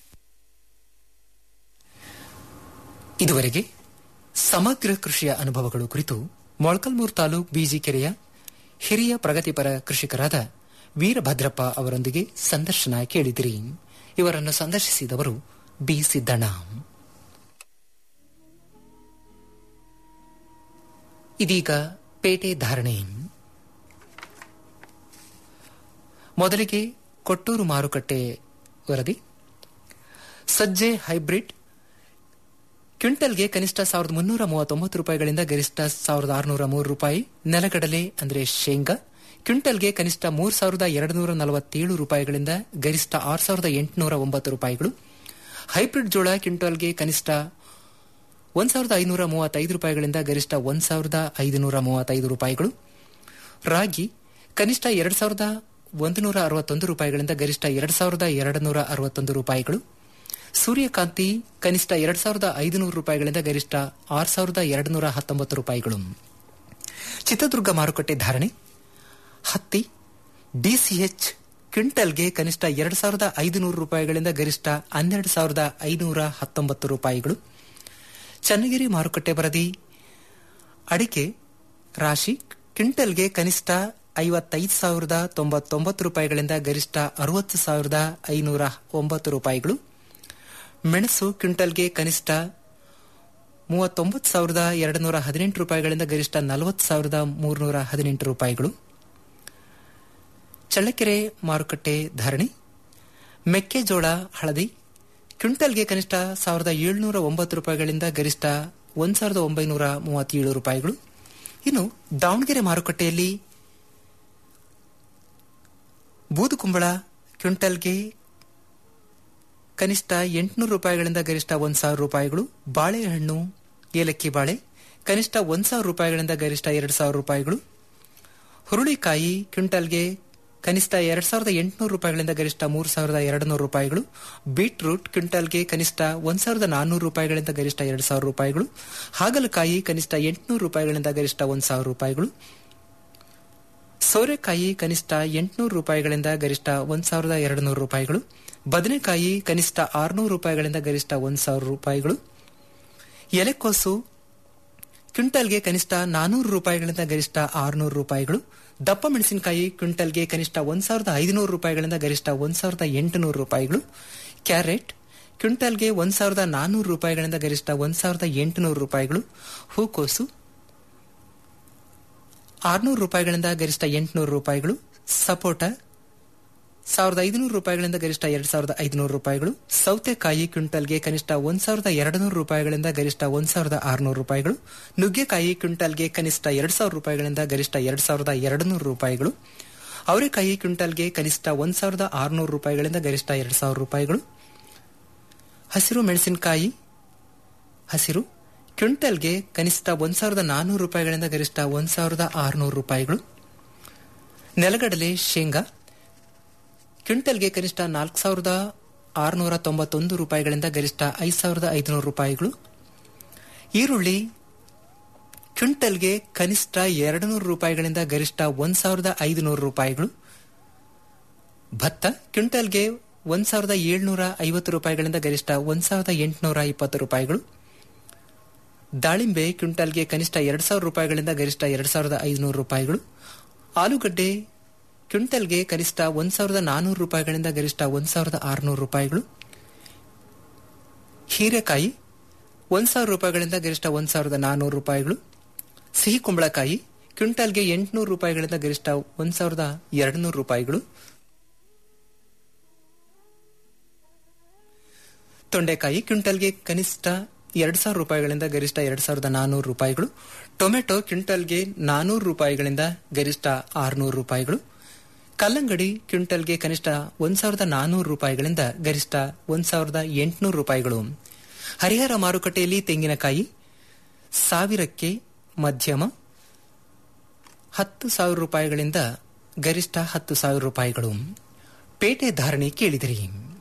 ಇದುವರೆಗೆ ಸಮಗ್ರ ಕೃಷಿಯ ಅನುಭವಗಳು ಕುರಿತು ಮೊಳಕಲ್ಮೂರು ತಾಲೂಕ್ ಬೀಜಿಕೆರೆಯ ಹಿರಿಯ ಪ್ರಗತಿಪರ ಕೃಷಿಕರಾದ ವೀರಭದ್ರಪ್ಪ ಅವರೊಂದಿಗೆ ಸಂದರ್ಶನ ಕೇಳಿದಿರಿ ಇವರನ್ನು ಸಂದರ್ಶಿಸಿದವರು ಬಿ ಸಿದ್ದಣ್ಣ ಇದೀಗ ಪೇಟೆ ಧಾರಣೆ ಮೊದಲಿಗೆ ಕೊಟ್ಟೂರು ಮಾರುಕಟ್ಟೆ ವರದಿ ಸಜ್ಜೆ ಹೈಬ್ರಿಡ್ ಕ್ವಿಂಟಲ್ಗೆ ಕನಿಷ್ಠ ಸಾವಿರದ ಮುನ್ನೂರ ಮೂವತ್ತೊಂಬತ್ತು ರೂಪಾಯಿಗಳಿಂದ ಗರಿಷ್ಠ ಸಾವಿರದ ಆರುನೂರ ಮೂರು ರೂಪಾಯಿ ನೆಲಗಡಲೆ ಅಂದರೆ ಶೇಂಗಾ ಕ್ವಿಂಟಲ್ಗೆ ಕನಿಷ್ಠ ಮೂರು ಸಾವಿರದ ಎರಡು ನೂರ ನಲವತ್ತೇಳು ರೂಪಾಯಿಗಳಿಂದ ಗರಿಷ್ಠ ಆರು ಸಾವಿರದ ಎಂಟುನೂರ ಒಂಬತ್ತು ರೂಪಾಯಿಗಳು ಹೈಬ್ರಿಡ್ ಜೋಳ ಕ್ವಿಂಟಲ್ಗೆ ಕನಿಷ್ಠ ಒಂದು ಸಾವಿರದ ಐನೂರ ಮೂವತ್ತೈದು ರೂಪಾಯಿಗಳಿಂದ ಗರಿಷ್ಠ ಒಂದು ಸಾವಿರದ ಐದುನೂರ ಮೂವತ್ತೈದು ರೂಪಾಯಿಗಳು ರಾಗಿ ಕನಿಷ್ಠ ಎರಡು ಸಾವಿರದ ಒಂದು ನೂರ ಅರವತ್ತೊಂದು ರೂಪಾಯಿಗಳಿಂದ ಗರಿಷ್ಠ ಎರಡು ಸಾವಿರದ ಎರಡು ನೂರ ಅರವತ್ತೊಂದು ರೂಪಾಯಿಗಳು ಸೂರ್ಯಕಾಂತಿ ಕನಿಷ್ಠ ಎರಡು ಸಾವಿರದ ಐದುನೂರು ರೂಪಾಯಿಗಳಿಂದ ಗರಿಷ್ಠ ಆರು ಸಾವಿರದ ಎರಡು ನೂರ ಹತ್ತೊಂಬತ್ತು ರೂಪಾಯಿಗಳು ಚಿತ್ರದುರ್ಗ ಮಾರುಕಟ್ಟೆ ಧಾರಣೆ ಹತ್ತಿ ಡಿಸಿಎಚ್ ಕ್ವಿಂಟಲ್ಗೆ ಕನಿಷ್ಠ ಎರಡು ಸಾವಿರದ ಐದುನೂರು ರೂಪಾಯಿಗಳಿಂದ ಗರಿಷ್ಠ ಹನ್ನೆರಡು ಸಾವಿರದ ಐನೂರ ಹತ್ತೊಂಬತ್ತು ರೂಪಾಯಿಗಳು ಚನ್ನಗಿರಿ ಮಾರುಕಟ್ಟೆ ವರದಿ ಅಡಿಕೆ ರಾಶಿ ಕ್ವಿಂಟಲ್ಗೆ ಕನಿಷ್ಠ ಐವತ್ತೈದು ಸಾವಿರದ ತೊಂಬತ್ತೊಂಬತ್ತು ರೂಪಾಯಿಗಳಿಂದ ಗರಿಷ್ಠ ಅರವತ್ತು ಸಾವಿರದ ಐನೂರ ಒಂಬತ್ತು ರೂಪಾಯಿಗಳು ಮೆಣಸು ಕ್ವಿಂಟಲ್ಗೆ ಕನಿಷ್ಠ ಮೂವತ್ತೊಂಬತ್ತು ಸಾವಿರದ ಎರಡು ನೂರ ಹದಿನೆಂಟು ರೂಪಾಯಿಗಳಿಂದ ಗರಿಷ್ಠ ನಲವತ್ತು ಸಾವಿರದ ಮೂರುನೂರ ಹದಿನೆಂಟು ರೂಪಾಯಿಗಳು ಚಳ್ಳಕೆರೆ ಮಾರುಕಟ್ಟೆ ಧಾರಣೆ ಮೆಕ್ಕೆಜೋಳ ಹಳದಿ ಕ್ವಿಂಟಲ್ಗೆ ಕನಿಷ್ಠ ಸಾವಿರದ ಏಳುನೂರ ಒಂಬತ್ತು ರೂಪಾಯಿಗಳಿಂದ ಗರಿಷ್ಠ ಒಂದು ಸಾವಿರದ ಒಂಬೈನೂರ ಮೂವತ್ತೇಳು ರೂಪಾಯಿಗಳು ಇನ್ನು ದಾವಣಗೆರೆ ಮಾರುಕಟ್ಟೆಯಲ್ಲಿ ಬೂದುಕುಂಬಳ ಕ್ವಿಂಟಲ್ಗೆ ಕನಿಷ್ಠ ಎಂಟುನೂರು ರೂಪಾಯಿಗಳಿಂದ ಗರಿಷ್ಠ ಒಂದು ಸಾವಿರ ರೂಪಾಯಿಗಳು ಬಾಳೆಹಣ್ಣು ಏಲಕ್ಕಿ ಬಾಳೆ ಕನಿಷ್ಠ ಒಂದು ಸಾವಿರ ರೂಪಾಯಿಗಳಿಂದ ಗರಿಷ್ಠ ಎರಡು ಸಾವಿರ ರೂಪಾಯಿಗಳು ಹುರುಳಿಕಾಯಿ ಕ್ವಿಂಟಲ್ಗೆ ಕನಿಷ್ಠ ಎರಡ್ ಸಾವಿರದ ಎಂಟುನೂರು ರೂಪಾಯಿಗಳಿಂದ ಗರಿಷ್ಠ ಮೂರು ಸಾವಿರದ ಎರಡು ನೂರು ರೂಪಾಯಿಗಳು ಬೀಟ್ರೂಟ್ ಕ್ವಿಂಟಲ್ಗೆ ಕನಿಷ್ಠ ಒಂದ್ ಸಾವಿರದ ನಾನ್ನೂರು ರೂಪಾಯಿಗಳಿಂದ ಗರಿಷ್ಠ ಎರಡು ಸಾವಿರ ರೂಪಾಯಿಗಳು ಹಾಗಲಕಾಯಿ ಕನಿಷ್ಠ ಎಂಟುನೂರು ರೂಪಾಯಿಗಳಿಂದ ಗರಿಷ್ಠ ಒಂದ್ ಸಾವಿರ ರೂಪಾಯಿಗಳು ಸೋರೆಕಾಯಿ ಕನಿಷ್ಠ ಎಂಟುನೂರು ರೂಪಾಯಿಗಳಿಂದ ಗರಿಷ್ಠ ಒಂದ್ ಸಾವಿರದ ಎರಡು ನೂರು ರೂಪಾಯಿಗಳು ಬದನೆಕಾಯಿ ಕನಿಷ್ಠ ಆರುನೂರು ರೂಪಾಯಿಗಳಿಂದ ಗರಿಷ್ಠ ಒಂದ್ ಸಾವಿರ ರೂಪಾಯಿಗಳು ಎಲೆಕೋಸು ಕ್ವಿಂಟಲ್ಗೆ ಕನಿಷ್ಠ ನಾನೂರು ರೂಪಾಯಿಗಳಿಂದ ಗರಿಷ್ಠ ಆರುನೂರು ರೂಪಾಯಿಗಳು ದಪ್ಪ ಮೆಣಸಿನಕಾಯಿ ಕ್ವಿಂಟಲ್ಗೆ ಕನಿಷ್ಠ ಒಂದ್ ಸಾವಿರದ ಐದುನೂರು ರೂಪಾಯಿಗಳಿಂದ ಗರಿಷ್ಠ ಒಂದ್ ಸಾವಿರದ ಎಂಟುನೂರು ರೂಪಾಯಿಗಳು ಕ್ಯಾರೆಟ್ ಕ್ವಿಂಟಲ್ಗೆ ಒಂದ್ ಸಾವಿರದ ನಾನೂರು ರೂಪಾಯಿಗಳಿಂದ ಗರಿಷ್ಠ ಒಂದ್ ಸಾವಿರದ ಎಂಟುನೂರು ರೂಪಾಯಿಗಳು ಹೂಕೋಸು ಆರುನೂರು ರೂಪಾಯಿಗಳಿಂದ ಗರಿಷ್ಠ ಎಂಟುನೂರು ರೂಪಾಯಿಗಳು ಸಪೋಟ ಸಾವಿರದ ಐದುನೂರು ರೂಪಾಯಿಗಳಿಂದ ಗರಿಷ್ಠ ಎರಡ್ ಸಾವಿರದ ಐದುನೂರು ರೂಪಾಯಿಗಳು ಸೌತೆಕಾಯಿ ಕ್ವಿಂಟಲ್ಗೆ ಕನಿಷ್ಠ ಒಂದ್ ಸಾವಿರದ ಎರಡು ನೂರು ರೂಪಾಯಿಗಳಿಂದ ಗರಿಷ್ಠ ಒಂದ್ ಸಾವಿರದ ಆರುನೂರು ರೂಪಾಯಿಗಳು ನುಗ್ಗೆಕಾಯಿ ಕ್ವಿಂಟಲ್ಗೆ ಕನಿಷ್ಠ ಎರಡ್ ಸಾವಿರ ರೂಪಾಯಿಗಳಿಂದ ಗರಿಷ್ಠ ಎರಡ್ ಸಾವಿರದ ಎರಡು ನೂರು ರೂಪಾಯಿಗಳು ಅವರೆಕಾಯಿ ಕ್ವಿಂಟಲ್ಗೆ ಕನಿಷ್ಠ ಒಂದ್ ಸಾವಿರದ ಆರುನೂರು ರೂಪಾಯಿಗಳಿಂದ ಗರಿಷ್ಠ ಎರಡ್ ಸಾವಿರ ರೂಪಾಯಿಗಳು ಹಸಿರು ಮೆಣಸಿನಕಾಯಿ ಹಸಿರು ಕ್ವಿಂಟಲ್ಗೆ ಕನಿಷ್ಠ ಒಂದ್ ಸಾವಿರದ ನಾನೂರು ರೂಪಾಯಿಗಳಿಂದ ಗರಿಷ್ಠ ಒಂದ್ ಸಾವಿರದ ಆರುನೂರು ರೂಪಾಯಿಗಳು ನೆಲಗಡಲೆ ಶೇಂಗಾ ಕ್ವಿಂಟಲ್ಗೆ ಕನಿಷ್ಠ ನಾಲ್ಕು ಸಾವಿರದ ಆರುನೂರ ತೊಂಬತ್ತೊಂದು ರೂಪಾಯಿಗಳಿಂದ ಗರಿಷ್ಠ ಐದು ಸಾವಿರದ ಐದುನೂರು ರೂಪಾಯಿಗಳು ಈರುಳ್ಳಿ ಕ್ವಿಂಟಲ್ಗೆ ಕನಿಷ್ಠ ಎರಡು ನೂರು ರೂಪಾಯಿಗಳಿಂದ ಗರಿಷ್ಠ ಒಂದ್ ಸಾವಿರದ ಐದುನೂರು ರೂಪಾಯಿಗಳು ಭತ್ತ ಕ್ವಿಂಟಲ್ಗೆ ಒಂದ್ ಸಾವಿರದ ಏಳ್ನೂರ ಐವತ್ತು ರೂಪಾಯಿಗಳಿಂದ ಗರಿಷ್ಠ ಒಂದ್ ಸಾವಿರದ ಎಂಟುನೂರ ಇಪ್ಪತ್ತು ರೂಪಾಯಿಗಳು ದಾಳಿಂಬೆ ಕ್ವಿಂಟಲ್ಗೆ ಕನಿಷ್ಠ ಎರಡು ಸಾವಿರ ರೂಪಾಯಿಗಳಿಂದ ಗರಿಷ್ಠ ಎರಡು ಸಾವಿರದ ಐದುನೂರು ರೂಪಾಯಿಗಳು ಆಲೂಗಡ್ಡೆ ಕ್ವಿಂಟಲ್ಗೆ ಕನಿಷ್ಠ ಒಂದ್ ಸಾವಿರದ ನಾನೂರು ರೂಪಾಯಿಗಳಿಂದ ಗರಿಷ್ಠ ಒಂದ್ ಸಾವಿರದ ಆರುನೂರು ರೂಪಾಯಿಗಳು ಹೀರೆಕಾಯಿ ಒಂದ್ ಸಾವಿರ ರೂಪಾಯಿಗಳಿಂದ ಗರಿಷ್ಠ ಒಂದ್ ಸಾವಿರದ ನಾನೂರು ರೂಪಾಯಿಗಳು ಸಿಹಿ ಕುಂಬಳಕಾಯಿ ಕ್ವಿಂಟಲ್ಗೆ ಎಂಟುನೂರು ರೂಪಾಯಿಗಳಿಂದ ಗರಿಷ್ಠ ಒಂದ್ ಸಾವಿರದ ಎರಡು ನೂರು ರೂಪಾಯಿಗಳು ತೊಂಡೆಕಾಯಿ ಕ್ವಿಂಟಲ್ಗೆ ಕನಿಷ್ಠ ಎರಡ್ ಸಾವಿರ ರೂಪಾಯಿಗಳಿಂದ ಗರಿಷ್ಠ ಎರಡ್ ಸಾವಿರದ ನಾನೂರು ರೂಪಾಯಿಗಳು ಟೊಮೆಟೊ ಕ್ವಿಂಟಲ್ಗೆ ನಾನೂರು ರೂಪಾಯಿಗಳಿಂದ ಗರಿಷ್ಠ ಆರುನೂರು ರೂಪಾಯಿಗಳು ಕಲ್ಲಂಗಡಿ ಕ್ವಿಂಟಲ್ಗೆ ಕನಿಷ್ಠ ಒಂದ್ ಸಾವಿರದ ನಾನೂರು ರೂಪಾಯಿಗಳಿಂದ ಗರಿಷ್ಠ ಒಂದ್ ಸಾವಿರದ ಎಂಟುನೂರು ರೂಪಾಯಿಗಳು ಹರಿಹರ ಮಾರುಕಟ್ಟೆಯಲ್ಲಿ ತೆಂಗಿನಕಾಯಿ ಸಾವಿರಕ್ಕೆ ಮಧ್ಯಮ ಹತ್ತು ಸಾವಿರ ರೂಪಾಯಿಗಳಿಂದ ಗರಿಷ್ಠ ಹತ್ತು ಸಾವಿರ ರೂಪಾಯಿಗಳು ಪೇಟೆ ಧಾರಣೆ ಕೇಳಿದಿರಿ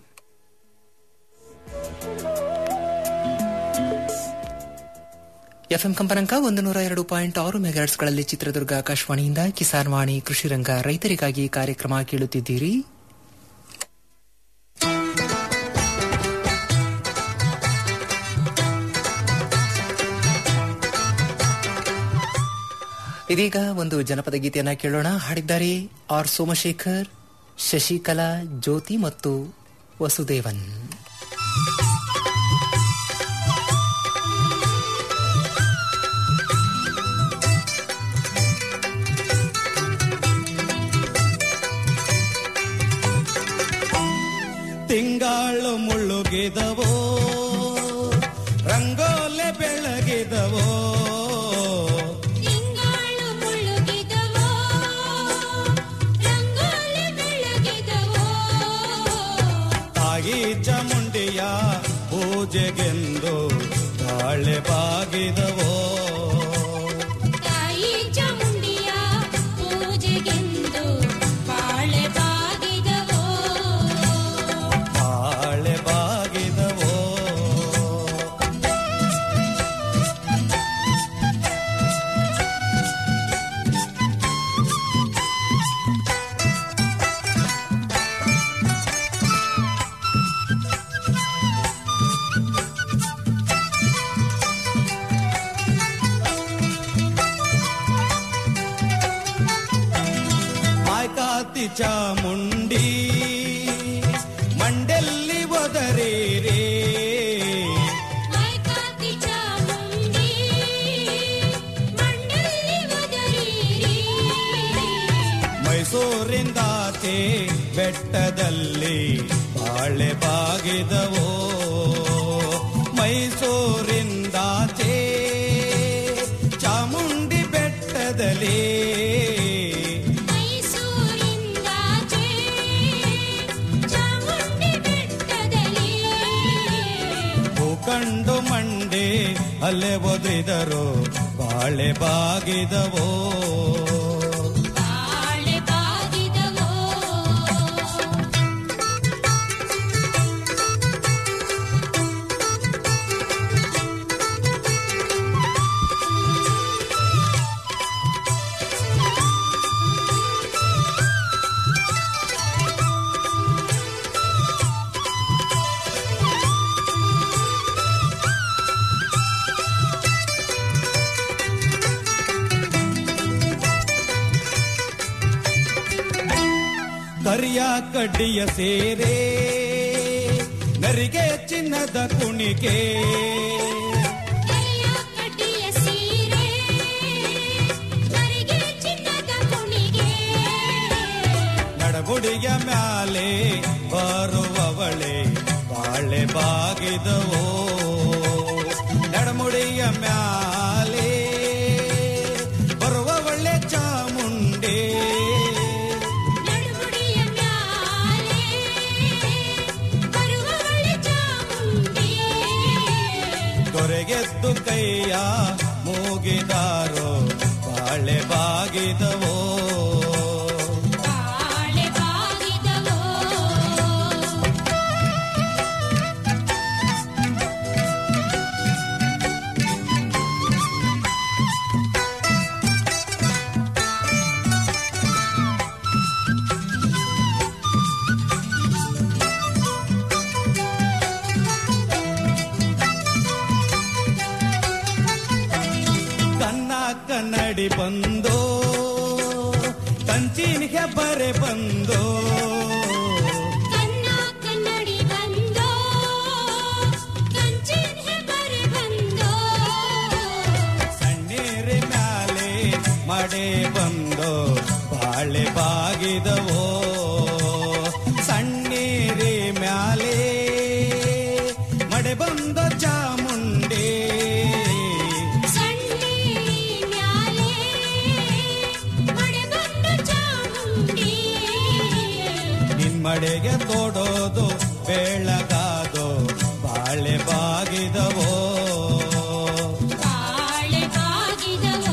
ಎಫ್ಎಂ ಕಂಪನಾಂಕ ಒಂದು ನೂರ ಎರಡು ಪಾಯಿಂಟ್ ಆರು ಮೆಗಾಟ್ಸ್ಗಳಲ್ಲಿ ಚಿತ್ರದುರ್ಗ ಆಕಾಶವಾಣಿಯಿಂದ ಕಿಸಾನ್ ವಾಣಿ ಕೃಷಿ ರಂಗ ರೈತರಿಗಾಗಿ ಕಾರ್ಯಕ್ರಮ ಕೇಳುತ್ತಿದ್ದೀರಿ ಇದೀಗ ಒಂದು ಜನಪದ ಗೀತೆಯನ್ನ ಕೇಳೋಣ ಹಾಡಿದ್ದಾರೆ ಆರ್ ಸೋಮಶೇಖರ್ ಶಶಿಕಲಾ ಜ್ಯೋತಿ ಮತ್ತು ವಸುದೇವನ್ ತಿಂಗಾಳು ಮುಳ್ಳುಗಿದವೋ ರಂಗೋಲೆ ಬೆಳಗಿದವೋ ತಿಂಗಾಳು ಮುಳುಗಿದವೋ ರಂಗೋಲಿ ಬೆಳಗಿದವೋ ತಾಯಿ ಚಾಮುಂಡಿಯ ಪೂಜೆಗೆಂದು ಬಾಳೆ ಬಾಗಿದವೋ ತಾಯಿ ಚಾಮುಂಡಿಯ ಪೂಜೆಗೆಂದು ಬಾಳೆ ಬಾಗಿದವೋ ಬಾಳೆ ಬಾಗಿದವೋ ಮಾಯ್ಕಾತಿ ಚಾಮುಂಡಿ ಮಂಡೆಲ್ಲಿ ಒದರೇರೇ ಮೈಕಾತಿ ಚಾಮುಂಡಿ ಮಂಡಲ್ಲಿ ಒದರಿರಿ ಮೈಸೂರಿಂದಾಚೆ ಬೆಟ್ಟದಲ್ಲಿ ಬಾಳೆ ಬಾಗಿದವೋ ಮೈಸೂರಿಂದಾಚೆ ಚಾಮುಂಡಿ ಬೆಟ್ಟದಲ್ಲಿ ಮೈಸೂರಿಂದಾಚೆ ಚಾಮುಂಡಿ ಬೆಟ್ಟದಲ್ಲಿ ಭೂಕಂಡು ಮಂಡೆ ಅಲ್ಲೇ ಒದರಿದರು ಬಾಳೆ ಬಾಗಿದವೋ ಬಾಳೆ ಬಾಗಿದವೋ ಕಡ್ಡಿಯ ಸೇರೆ ನರಿಗೆ ಚಿನ್ನದ ಕುಣಿಕೆ ಕರಿಯ ಕಡ್ಡಿಯ ಸೀರೆ ಕರಿಗೆ ಚಿನ್ನದ ಕುಣಿಗೆ ನಡಗುಡಿಯ ಮ್ಯಾಲೆ ಬರುವವಳೆ ಬಾಳೆ ಬಾಗಿದವೋ ನಡಮುಡಿಯ ಮ್ಯಾಲೆ ಬರುವವಳೆ ಚಾಮುಂಡೆ ನಡುಗುಡಿಯ ಮ್ಯಾಲೆ ಬರುವವಳೆ ಚಾಮುಂಡಿ ದೊರೆಗೆದ್ದು ಕೈಯ ಮೂಗಿದಾರೋ ಬಾಳೆ ಬಾಗಿದವೋ ಬಾಳೆ ಬಾಗಿದವೋ ಕನ್ನ ಕನ್ನಡಿ ಬಂದೋ ಕಂಚಿನ ಹೆಬ್ಬರೆ ಬಂದೋ ಕನ್ನ ಕನ್ನಡಿ ಬಂದೋ ಕಂಚಿನ ಹೆಬ್ಬರೆ ಬಂದೋ ಸಣ್ಣೀರಿ ಮ್ಯಾಲೆ ಮಡೆ ಬಂದೋ ಬಾಳೆ ಬಾಗಿದವೋ ಸಣ್ಣೀರಿ ಮ್ಯಾಲೆ ಮಡೆ ಬಂದೋ ಚಾಮುಂಡಿ ಸಣ್ಣಿ ಮ್ಯಾಲೆ ಮಳೆ ಬಂದ ಚಾಮುಂಡಿ ನಿಮ್ಮಡೆಗೆ ತೋಡೋದು ಬೆಳಗಾದೋ ಬಾಳೆ ಬಾಗಿದವೋ ಬಾಳೆ ಬಾಗಿದವೋ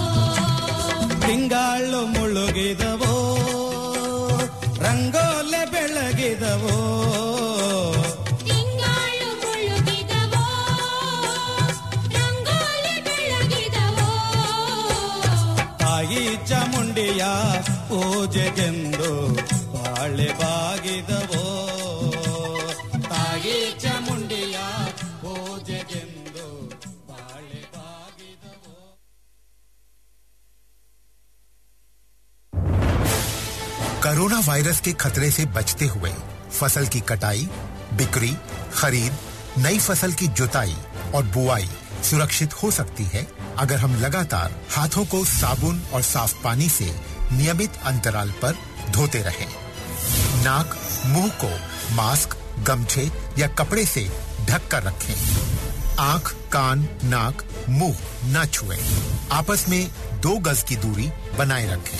ತಿಂಗಾಳು ಮುಳುಗಿದವೋ ರಂಗೋಲೆ ಬೆಳಗಿದವೋ ತಿಂಗಾಳು ಮುಳುಗಿದವೋ ರಂಗೋಲಿ ಬೆಳಗಿದವೋ ತಾಯಿ ಚಾಮುಂಡಿಯ ಪೂಜೆಗೆಂದು ಬಾಳೆ ಬಾಗಿದವೋ ತಾಯಿ ಚಾಮುಂಡಿಯ ಪೂಜೆಗೆಂದು ಬಾಳೆ ಬಾಗಿದವೋ कोरोना वायरस के खतरे से बचते हुए फसल की कटाई बिक्री खरीद नई फसल की जुताई और बुआई सुरक्षित हो सकती है अगर हम लगातार हाथों को साबुन और साफ पानी से नियमित अंतराल पर धोते रहें। नाक मुंह को मास्क गमछे या कपड़े से ढक कर रखें आंख कान नाक मुंह न छुएं। आपस में दो गज की दूरी बनाए रखें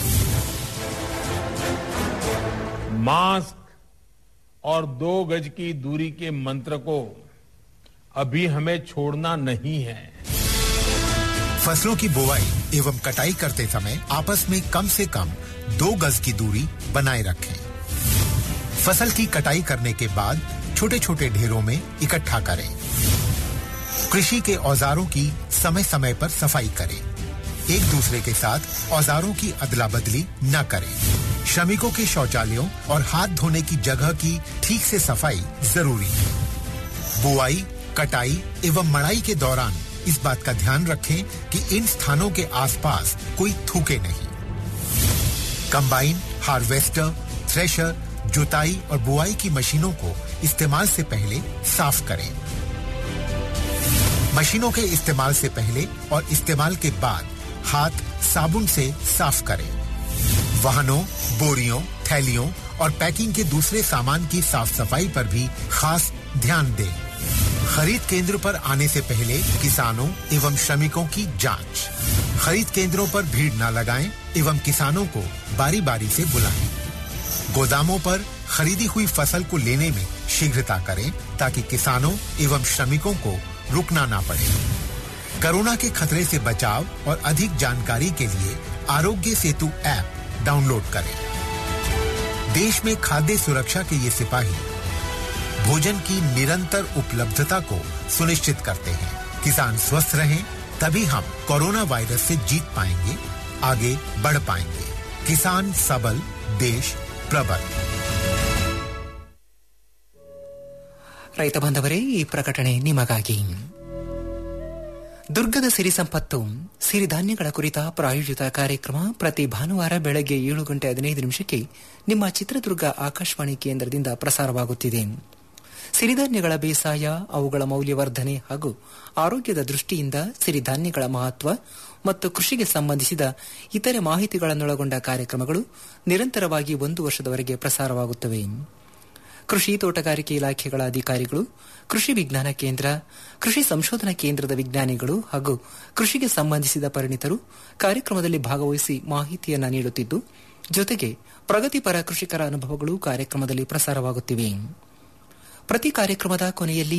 मास्क और दो गज की दूरी के मंत्र को अभी हमें छोड़ना नहीं है फसलों की बुवाई एवं कटाई करते समय आपस में कम से कम दो गज की दूरी बनाए रखें फसल की कटाई करने के बाद छोटे छोटे ढेरों में इकट्ठा करें कृषि के औजारों की समय समय पर सफाई करें एक दूसरे के साथ औजारों की अदला बदली न करें श्रमिकों के शौचालयों और हाथ धोने की जगह की ठीक से सफाई जरूरी है बुआई कटाई एवं मड़ाई के दौरान इस बात का ध्यान रखें कि इन स्थानों के आसपास कोई थूके नहीं कंबाइन हार्वेस्टर थ्रेशर जुताई और बुआई की मशीनों को इस्तेमाल से पहले साफ करें मशीनों के इस्तेमाल से पहले और इस्तेमाल के बाद हाथ साबुन से साफ करें वाहनों बोरियों थैलियों और पैकिंग के दूसरे सामान की साफ सफाई पर भी खास ध्यान दें खरीद केंद्र पर आने से पहले किसानों एवं श्रमिकों की जांच खरीद केंद्रों पर भीड़ न लगाएं एवं किसानों को बारी बारी से बुलाएं गोदामों पर खरीदी हुई फसल को लेने में शीघ्रता करें ताकि किसानों एवं श्रमिकों को रुकना ना पड़े कोरोना के खतरे से बचाव और अधिक जानकारी के लिए आरोग्य सेतु ऐप डाउनलोड करें देश में खाद्य सुरक्षा के ये सिपाही भोजन की निरंतर उपलब्धता को सुनिश्चित करते हैं किसान स्वस्थ रहें तभी हम कोरोना वायरस से जीत पाएंगे आगे बढ़ पाएंगे किसान सबल देश प्रबल ರೈತ ಬಾಂಧವರೇ ಈ ಪ್ರಕಟಣೆ ನಿಮಗಾಗಿ ದುರ್ಗದ ಸಿರಿ ಸಂಪತ್ತು ಸಿರಿಧಾನ್ಯಗಳ ಕುರಿತ ಪ್ರಾಯೋಜಿತ ಕಾರ್ಯಕ್ರಮ ಪ್ರತಿ ಭಾನುವಾರ ಬೆಳಗ್ಗೆ ಏಳು ಗಂಟೆ ಹದಿನೈದು ನಿಮಿಷಕ್ಕೆ ನಿಮ್ಮ ಚಿತ್ರದುರ್ಗ ಆಕಾಶವಾಣಿ ಕೇಂದ್ರದಿಂದ ಪ್ರಸಾರವಾಗುತ್ತಿದೆ ಸಿರಿಧಾನ್ಯಗಳ ಬೇಸಾಯ ಅವುಗಳ ಮೌಲ್ಯವರ್ಧನೆ ಹಾಗೂ ಆರೋಗ್ಯದ ದೃಷ್ಟಿಯಿಂದ ಸಿರಿಧಾನ್ಯಗಳ ಮಹತ್ವ ಮತ್ತು ಕೃಷಿಗೆ ಸಂಬಂಧಿಸಿದ ಇತರೆ ಮಾಹಿತಿಗಳನ್ನೊಳಗೊಂಡ ಕಾರ್ಯಕ್ರಮಗಳು ನಿರಂತರವಾಗಿ ಒಂದು ವರ್ಷದವರೆಗೆ ಪ್ರಸಾರವಾಗುತ್ತವೆ ಕೃಷಿ ತೋಟಗಾರಿಕೆ ಇಲಾಖೆಗಳ ಅಧಿಕಾರಿಗಳು ಕೃಷಿ ವಿಜ್ಞಾನ ಕೇಂದ್ರ ಕೃಷಿ ಸಂಶೋಧನಾ ಕೇಂದ್ರದ ವಿಜ್ಞಾನಿಗಳು ಹಾಗೂ ಕೃಷಿಗೆ ಸಂಬಂಧಿಸಿದ ಪರಿಣಿತರು ಕಾರ್ಯಕ್ರಮದಲ್ಲಿ ಭಾಗವಹಿಸಿ ಮಾಹಿತಿಯನ್ನ ನೀಡುತ್ತಿದ್ದು ಜೊತೆಗೆ ಪ್ರಗತಿಪರ ಕೃಷಿಕರ ಅನುಭವಗಳು ಕಾರ್ಯಕ್ರಮದಲ್ಲಿ ಪ್ರಸಾರವಾಗುತ್ತಿವೆ ಪ್ರತಿ ಕಾರ್ಯಕ್ರಮದ ಕೊನೆಯಲ್ಲಿ